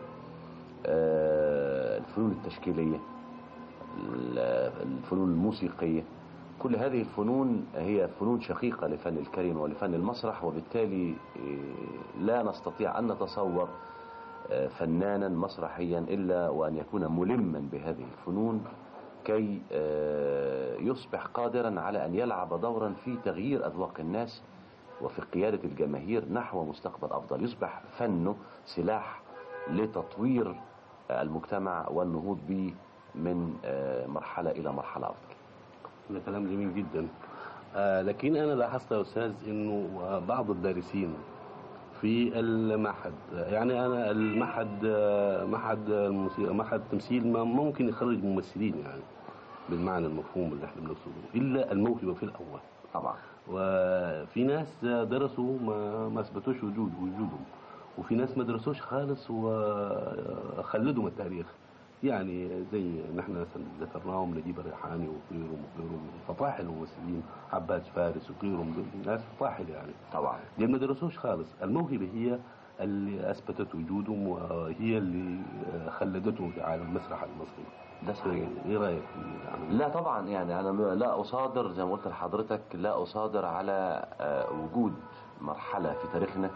آه، الفنون التشكيلية ال- الفنون الموسيقية كل هذه الفنون هي فنون شقيقة لفن الكلمة ولفن المسرح وبالتالي آه، لا نستطيع أن نتصور آه، فنانا مسرحيا إلا وأن يكون ملما بهذه الفنون كي آه، يصبح قادرا على أن يلعب دورا في تغيير أذواق الناس وفي قيادة الجماهير نحو مستقبل أفضل يصبح فنه سلاح لتطوير المجتمع والنهوض به من آه، مرحلة إلى مرحلة أفضل ده كلام جميل جدا آه لكن انا لاحظت يا استاذ انه آه، بعض الدارسين في المعهد يعني انا المعهد آه، معهد الموسيقى معهد التمثيل ما ممكن يخرج ممثلين يعني بالمعنى المفهوم اللي احنا بنقصده الا الموهبه في الاول طبعا وفي ناس درسوا ما ما اثبتوش وجود وجودهم وفي ناس ما درسوش خالص وخلدوا من التاريخ يعني زي نحن مثلا ذكرناهم نجيب الريحاني وغيرهم وغيرهم فطاحل الممثلين عباس فارس وغيرهم دول ناس فطاحل يعني طبعا دي ما درسوش خالص الموهبه هي اللي اثبتت وجودهم وهي اللي خلدتهم في عالم المسرح المصري ده صحيح ايه رايك في العمل؟ لا طبعا يعني انا م- لا اصادر زي ما قلت لحضرتك لا اصادر على آه، وجود مرحله في تاريخنا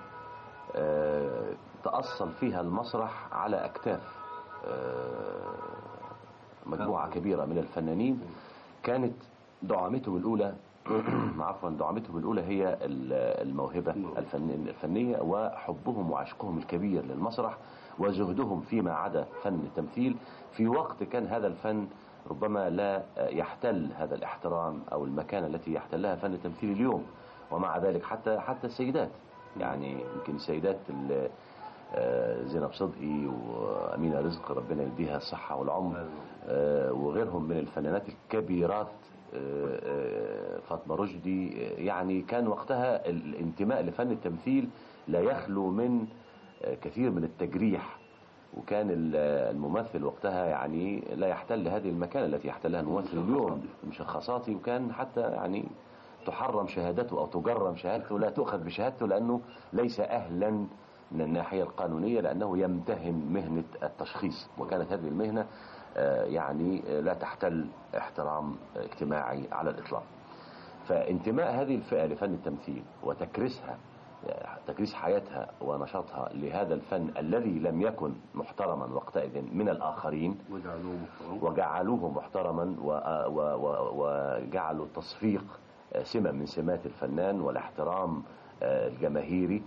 آه، تاصل فيها المسرح على اكتاف آه، مجموعه كبيره من الفنانين كانت دعامتهم الاولى عفوا دعامتهم الاولى هي ال- الموهبه الفن- الفنيه وحبهم وعشقهم الكبير للمسرح وزهدهم فيما عدا فن التمثيل في وقت كان هذا الفن ربما لا يحتل هذا الاحترام او المكانه التي يحتلها فن التمثيل اليوم ومع ذلك حتى حتى السيدات يعني يمكن السيدات ال- آه، زينب صدقي وأمينة رزق ربنا يديها الصحة والعمر آه، وغيرهم من الفنانات الكبيرات آه، آه، فاطمة رشدي آه، يعني كان وقتها الانتماء لفن التمثيل لا يخلو من آه، كثير من التجريح وكان ال- الممثل وقتها يعني لا يحتل هذه المكانة التي يحتلها الممثل اليوم مشخصاتي وكان حتى يعني تحرم شهادته أو تجرم شهادته لا تؤخذ بشهادته لأنه ليس أهلا من الناحية القانونية لأنه يمتهن مهنة التشخيص وكانت هذه المهنة آه، يعني آه، لا تحتل احترام اجتماعي على الإطلاق فانتماء هذه الفئة لفن التمثيل وتكريسها تكريس حياتها ونشاطها لهذا الفن الذي لم يكن محترما وقتئذ من الآخرين وجعلوه محترم وجعلوه محترما و- و- و- وجعلوا التصفيق سمة من سمات الفنان والاحترام آه، الجماهيري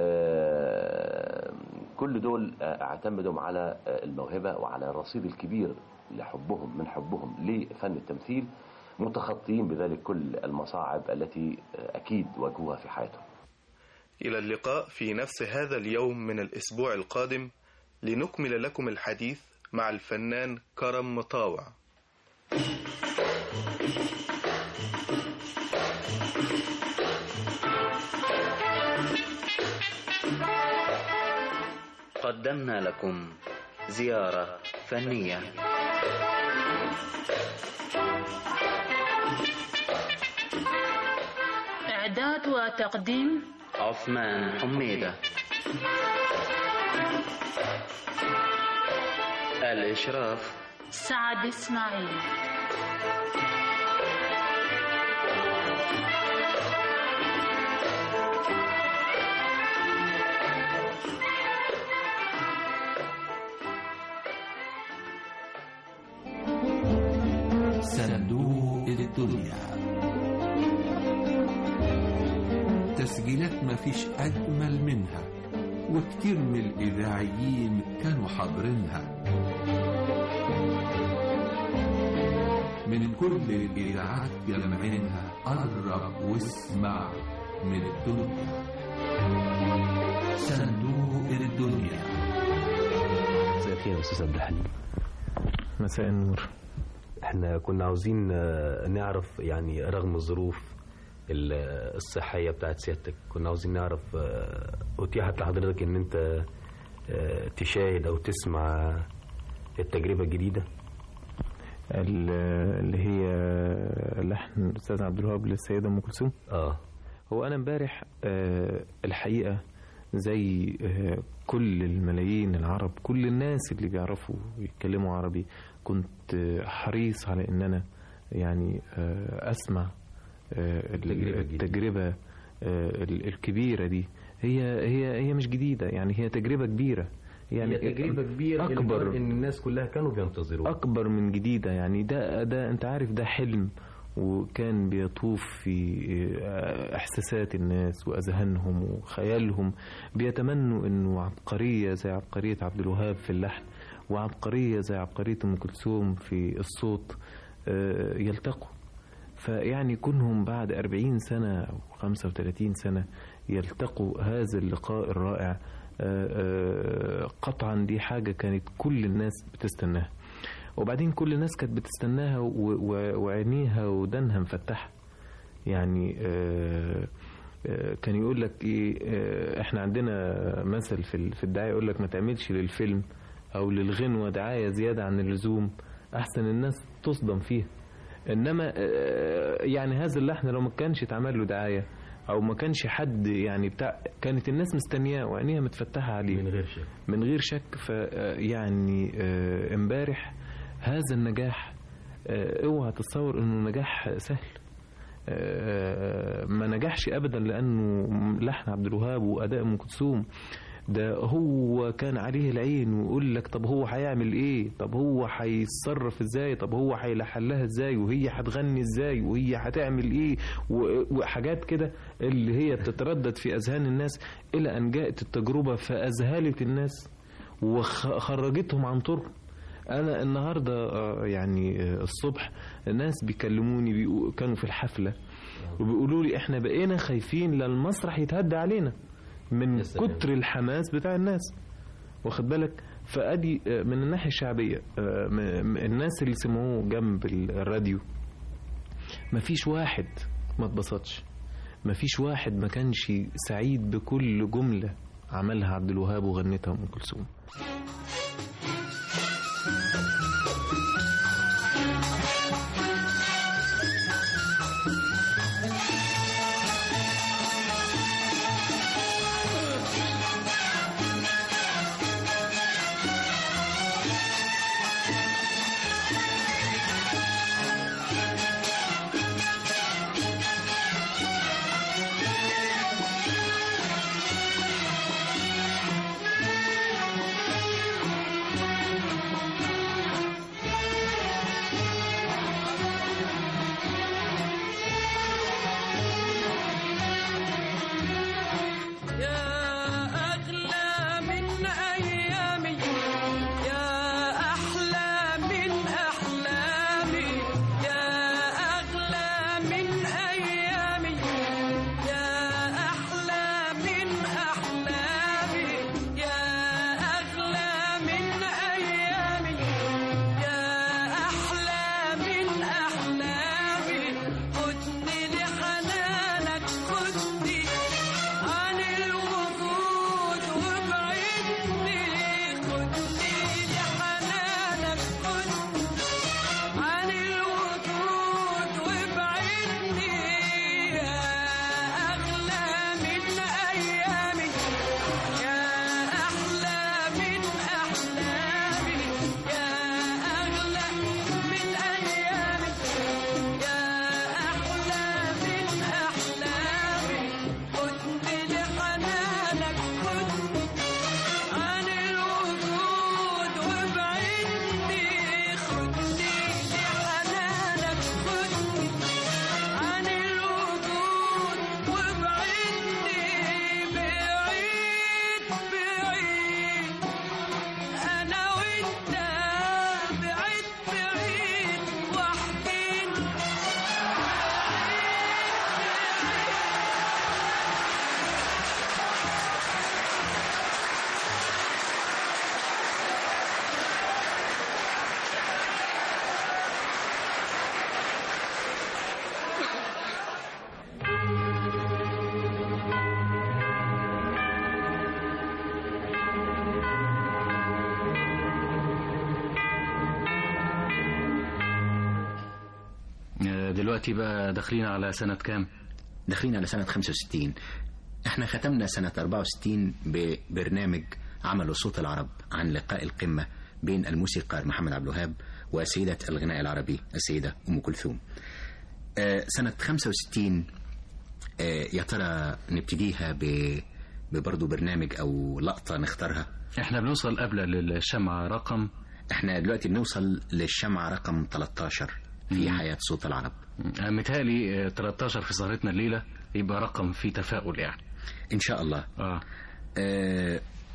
آه، كل دول آه، اعتمدوا على آه، الموهبة وعلى الرصيد الكبير لحبهم من حبهم لفن التمثيل متخطيين بذلك كل المصاعب التي آه، أكيد واجهوها في حياتهم إلى اللقاء في نفس هذا اليوم من الأسبوع القادم لنكمل لكم الحديث مع الفنان كرم مطاوع قدمنا لكم زيارة فنية إعداد وتقديم عثمان حميدة الإشراف سعد إسماعيل صندوق الدنيا تسجيلات مفيش أجمل منها وكتير من الإذاعيين كانوا حاضرينها من كل الإذاعات جمعينها قرب واسمع من الدنيا صندوق الدنيا مساء الخير يا استاذ عبد الحليم مساء النور احنا كنا عاوزين آه، نعرف يعني رغم الظروف ال- الصحية بتاعت سيادتك كنا عاوزين نعرف آه، أتيحت لحضرتك إن أنت آه، تشاهد أو تسمع التجربة الجديدة ال- اللي هي لحن الاستاذ عبد الوهاب للسيده ام كلثوم اه هو انا امبارح آه، الحقيقه زي آه، كل الملايين العرب كل الناس اللي بيعرفوا يتكلموا عربي كنت آه، حريص على ان انا يعني آه، اسمع آه، ال- التجربه آه، ال- الكبيره دي هي هي هي مش جديده يعني هي تجربه كبيره يعني هي تجربة كبيرة اكبر لدرجة إن الناس كلها كانوا بينتظروها اكبر من جديده يعني ده ده انت عارف ده حلم وكان بيطوف في آه، احساسات الناس واذهانهم وخيالهم بيتمنوا انه عبقريه زي عبقريه عبد الوهاب في اللحن وعبقرية زي عبقرية أم كلثوم في الصوت آه، يلتقوا فيعني كونهم بعد أربعين سنة أو خمسة وثلاثين سنة يلتقوا هذا اللقاء الرائع آه، آه، قطعا دي حاجة كانت كل الناس بتستناها وبعدين كل الناس كانت بتستناها و- و- وعينيها ودانها مفتحة يعني آه، آه، كان يقول لك ايه آه، احنا عندنا مثل في ال- في الدعايه يقول لك ما تعملش للفيلم او للغنوه دعايه زياده عن اللزوم احسن الناس تصدم فيها انما آه، يعني هذا اللحن لو ما كانش اتعمل له دعايه او ما كانش حد يعني بتاع كانت الناس مستنياه وعينيها متفتحه عليه من غير شك من غير شك ف آه، يعني آه، امبارح هذا النجاح آه، اوعى تتصور انه نجاح سهل آه، ما نجحش ابدا لانه لحن عبد الوهاب واداء ام كلثوم ده هو كان عليه العين ويقول لك طب هو هيعمل ايه طب هو هيتصرف ازاي طب هو هيلحن لها ازاي وهي هتغني ازاي وهي هتعمل ايه و- وحاجات كده اللي هي بتتردد في اذهان الناس الى ان جاءت التجربه فاذهلت الناس وخرجتهم عن طرق انا النهارده آه، يعني آه، الصبح ناس بيكلموني بيقو- كانوا في الحفله وبيقولوا لي احنا بقينا خايفين لا المسرح يتهدى علينا من كتر الحماس بتاع الناس واخد بالك فادي آه، من الناحيه الشعبيه آه، م- م- الناس اللي سمعوه جنب الراديو مفيش واحد ما اتبسطش مفيش واحد ما كانش سعيد بكل جمله عملها عبد الوهاب وغنتها ام كلثوم يا أغلى من أيامي يا أحلى من أحلامي يا أغلى من أيامي يا أحلى من أحلامي يا أغلى من أيامي يا أحلى من أحلامي خدني لحنانك خدني عن الوجود وابعدني خدني لحنانك خدني عن الوجود وابعدني يا أغلى من أيامي يا أحلى من أحلامي يا أغلى من أيامي يا أحلى من أحلامي خدني لحنانك خدني عن الوجود وابعدني خدني لحنانك خدني عن الوجود وابعدني بعيد بعيد أنا وأنت بعيد بعيد وحدين آه، دلوقتي بقى داخلين على سنة كام؟ داخلين على سنة 65 احنا ختمنا سنة 64 ببرنامج عمله صوت العرب عن لقاء القمة بين الموسيقار محمد عبد الوهاب وسيدة الغناء العربي السيدة أم كلثوم آه، سنة 65 آه، يا ترى نبتديها ب ببرضه برنامج أو لقطة نختارها احنا بنوصل قبل للشمعة رقم احنا دلوقتي بنوصل للشمعة رقم 13 في حياة صوت العرب آه، متهيألي آه، 13 في سهرتنا الليلة يبقى رقم فيه تفاؤل يعني إن شاء الله آه. آه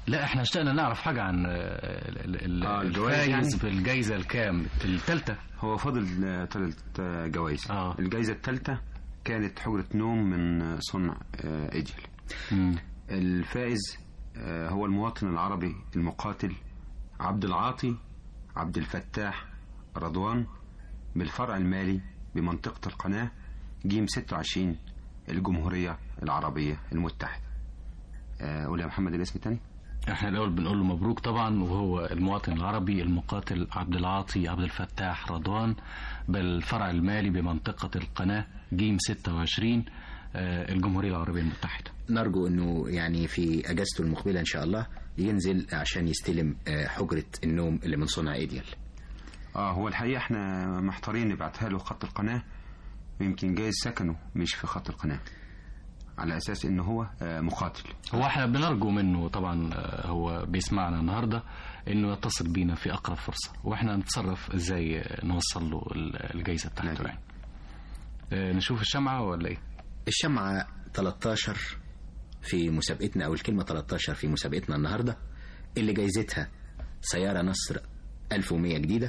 لا احنا اشتقنا نعرف حاجة عن آه، ال- ال- آه، الجوائز الفايز يعني؟ بالجائزة الكام الثالثة هو فاضل ثلاث جوائز آه. الجائزة الثالثة كانت حجرة نوم من آه، صنع آه، إيجل الفائز آه، هو المواطن العربي المقاتل عبد العاطي عبد الفتاح رضوان بالفرع المالي بمنطقة القناة جيم 26 الجمهورية العربية المتحدة آه، قول يا محمد الاسم الثاني احنا الاول بنقول له مبروك طبعا وهو المواطن العربي المقاتل عبد العاطي عبد الفتاح رضوان بالفرع المالي بمنطقة القناة جيم 26 آه، الجمهورية العربية المتحدة نرجو انه يعني في اجازته المقبله ان شاء الله ينزل عشان يستلم آه، حجره النوم اللي من صنع ايديال اه هو الحقيقة احنا محتارين نبعتها له خط القناة ويمكن جايز سكنه مش في خط القناة على اساس ان هو آه، مقاتل هو احنا بنرجو منه طبعا آه، هو بيسمعنا النهارده انه يتصل بينا في اقرب فرصه واحنا نتصرف ازاي آه، نوصل له ال- الجايزه بتاعته يعني آه، نشوف الشمعه ولا ايه الشمعة 13 في مسابقتنا أو الكلمة 13 في مسابقتنا النهاردة اللي جايزتها سيارة نصر 1100 جديدة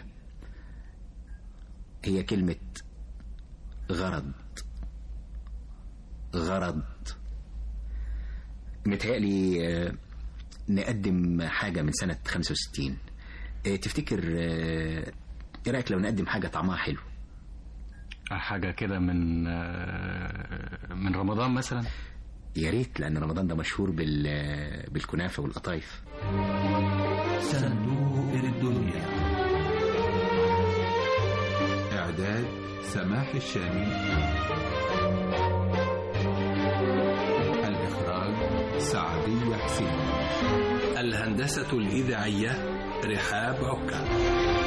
هي كلمة غرض غرض متهيألي آه، نقدم حاجة من سنة 65 آه، تفتكر آه، ايه رأيك لو نقدم حاجة طعمها حلو حاجه كده من آه، من رمضان مثلا يا ريت لأن رمضان ده مشهور بال بالكنافة والقطايف صندوق الدنيا إعداد سماح الشامي الإخراج سعدية حسين الهندسة الإذاعية رحاب عكا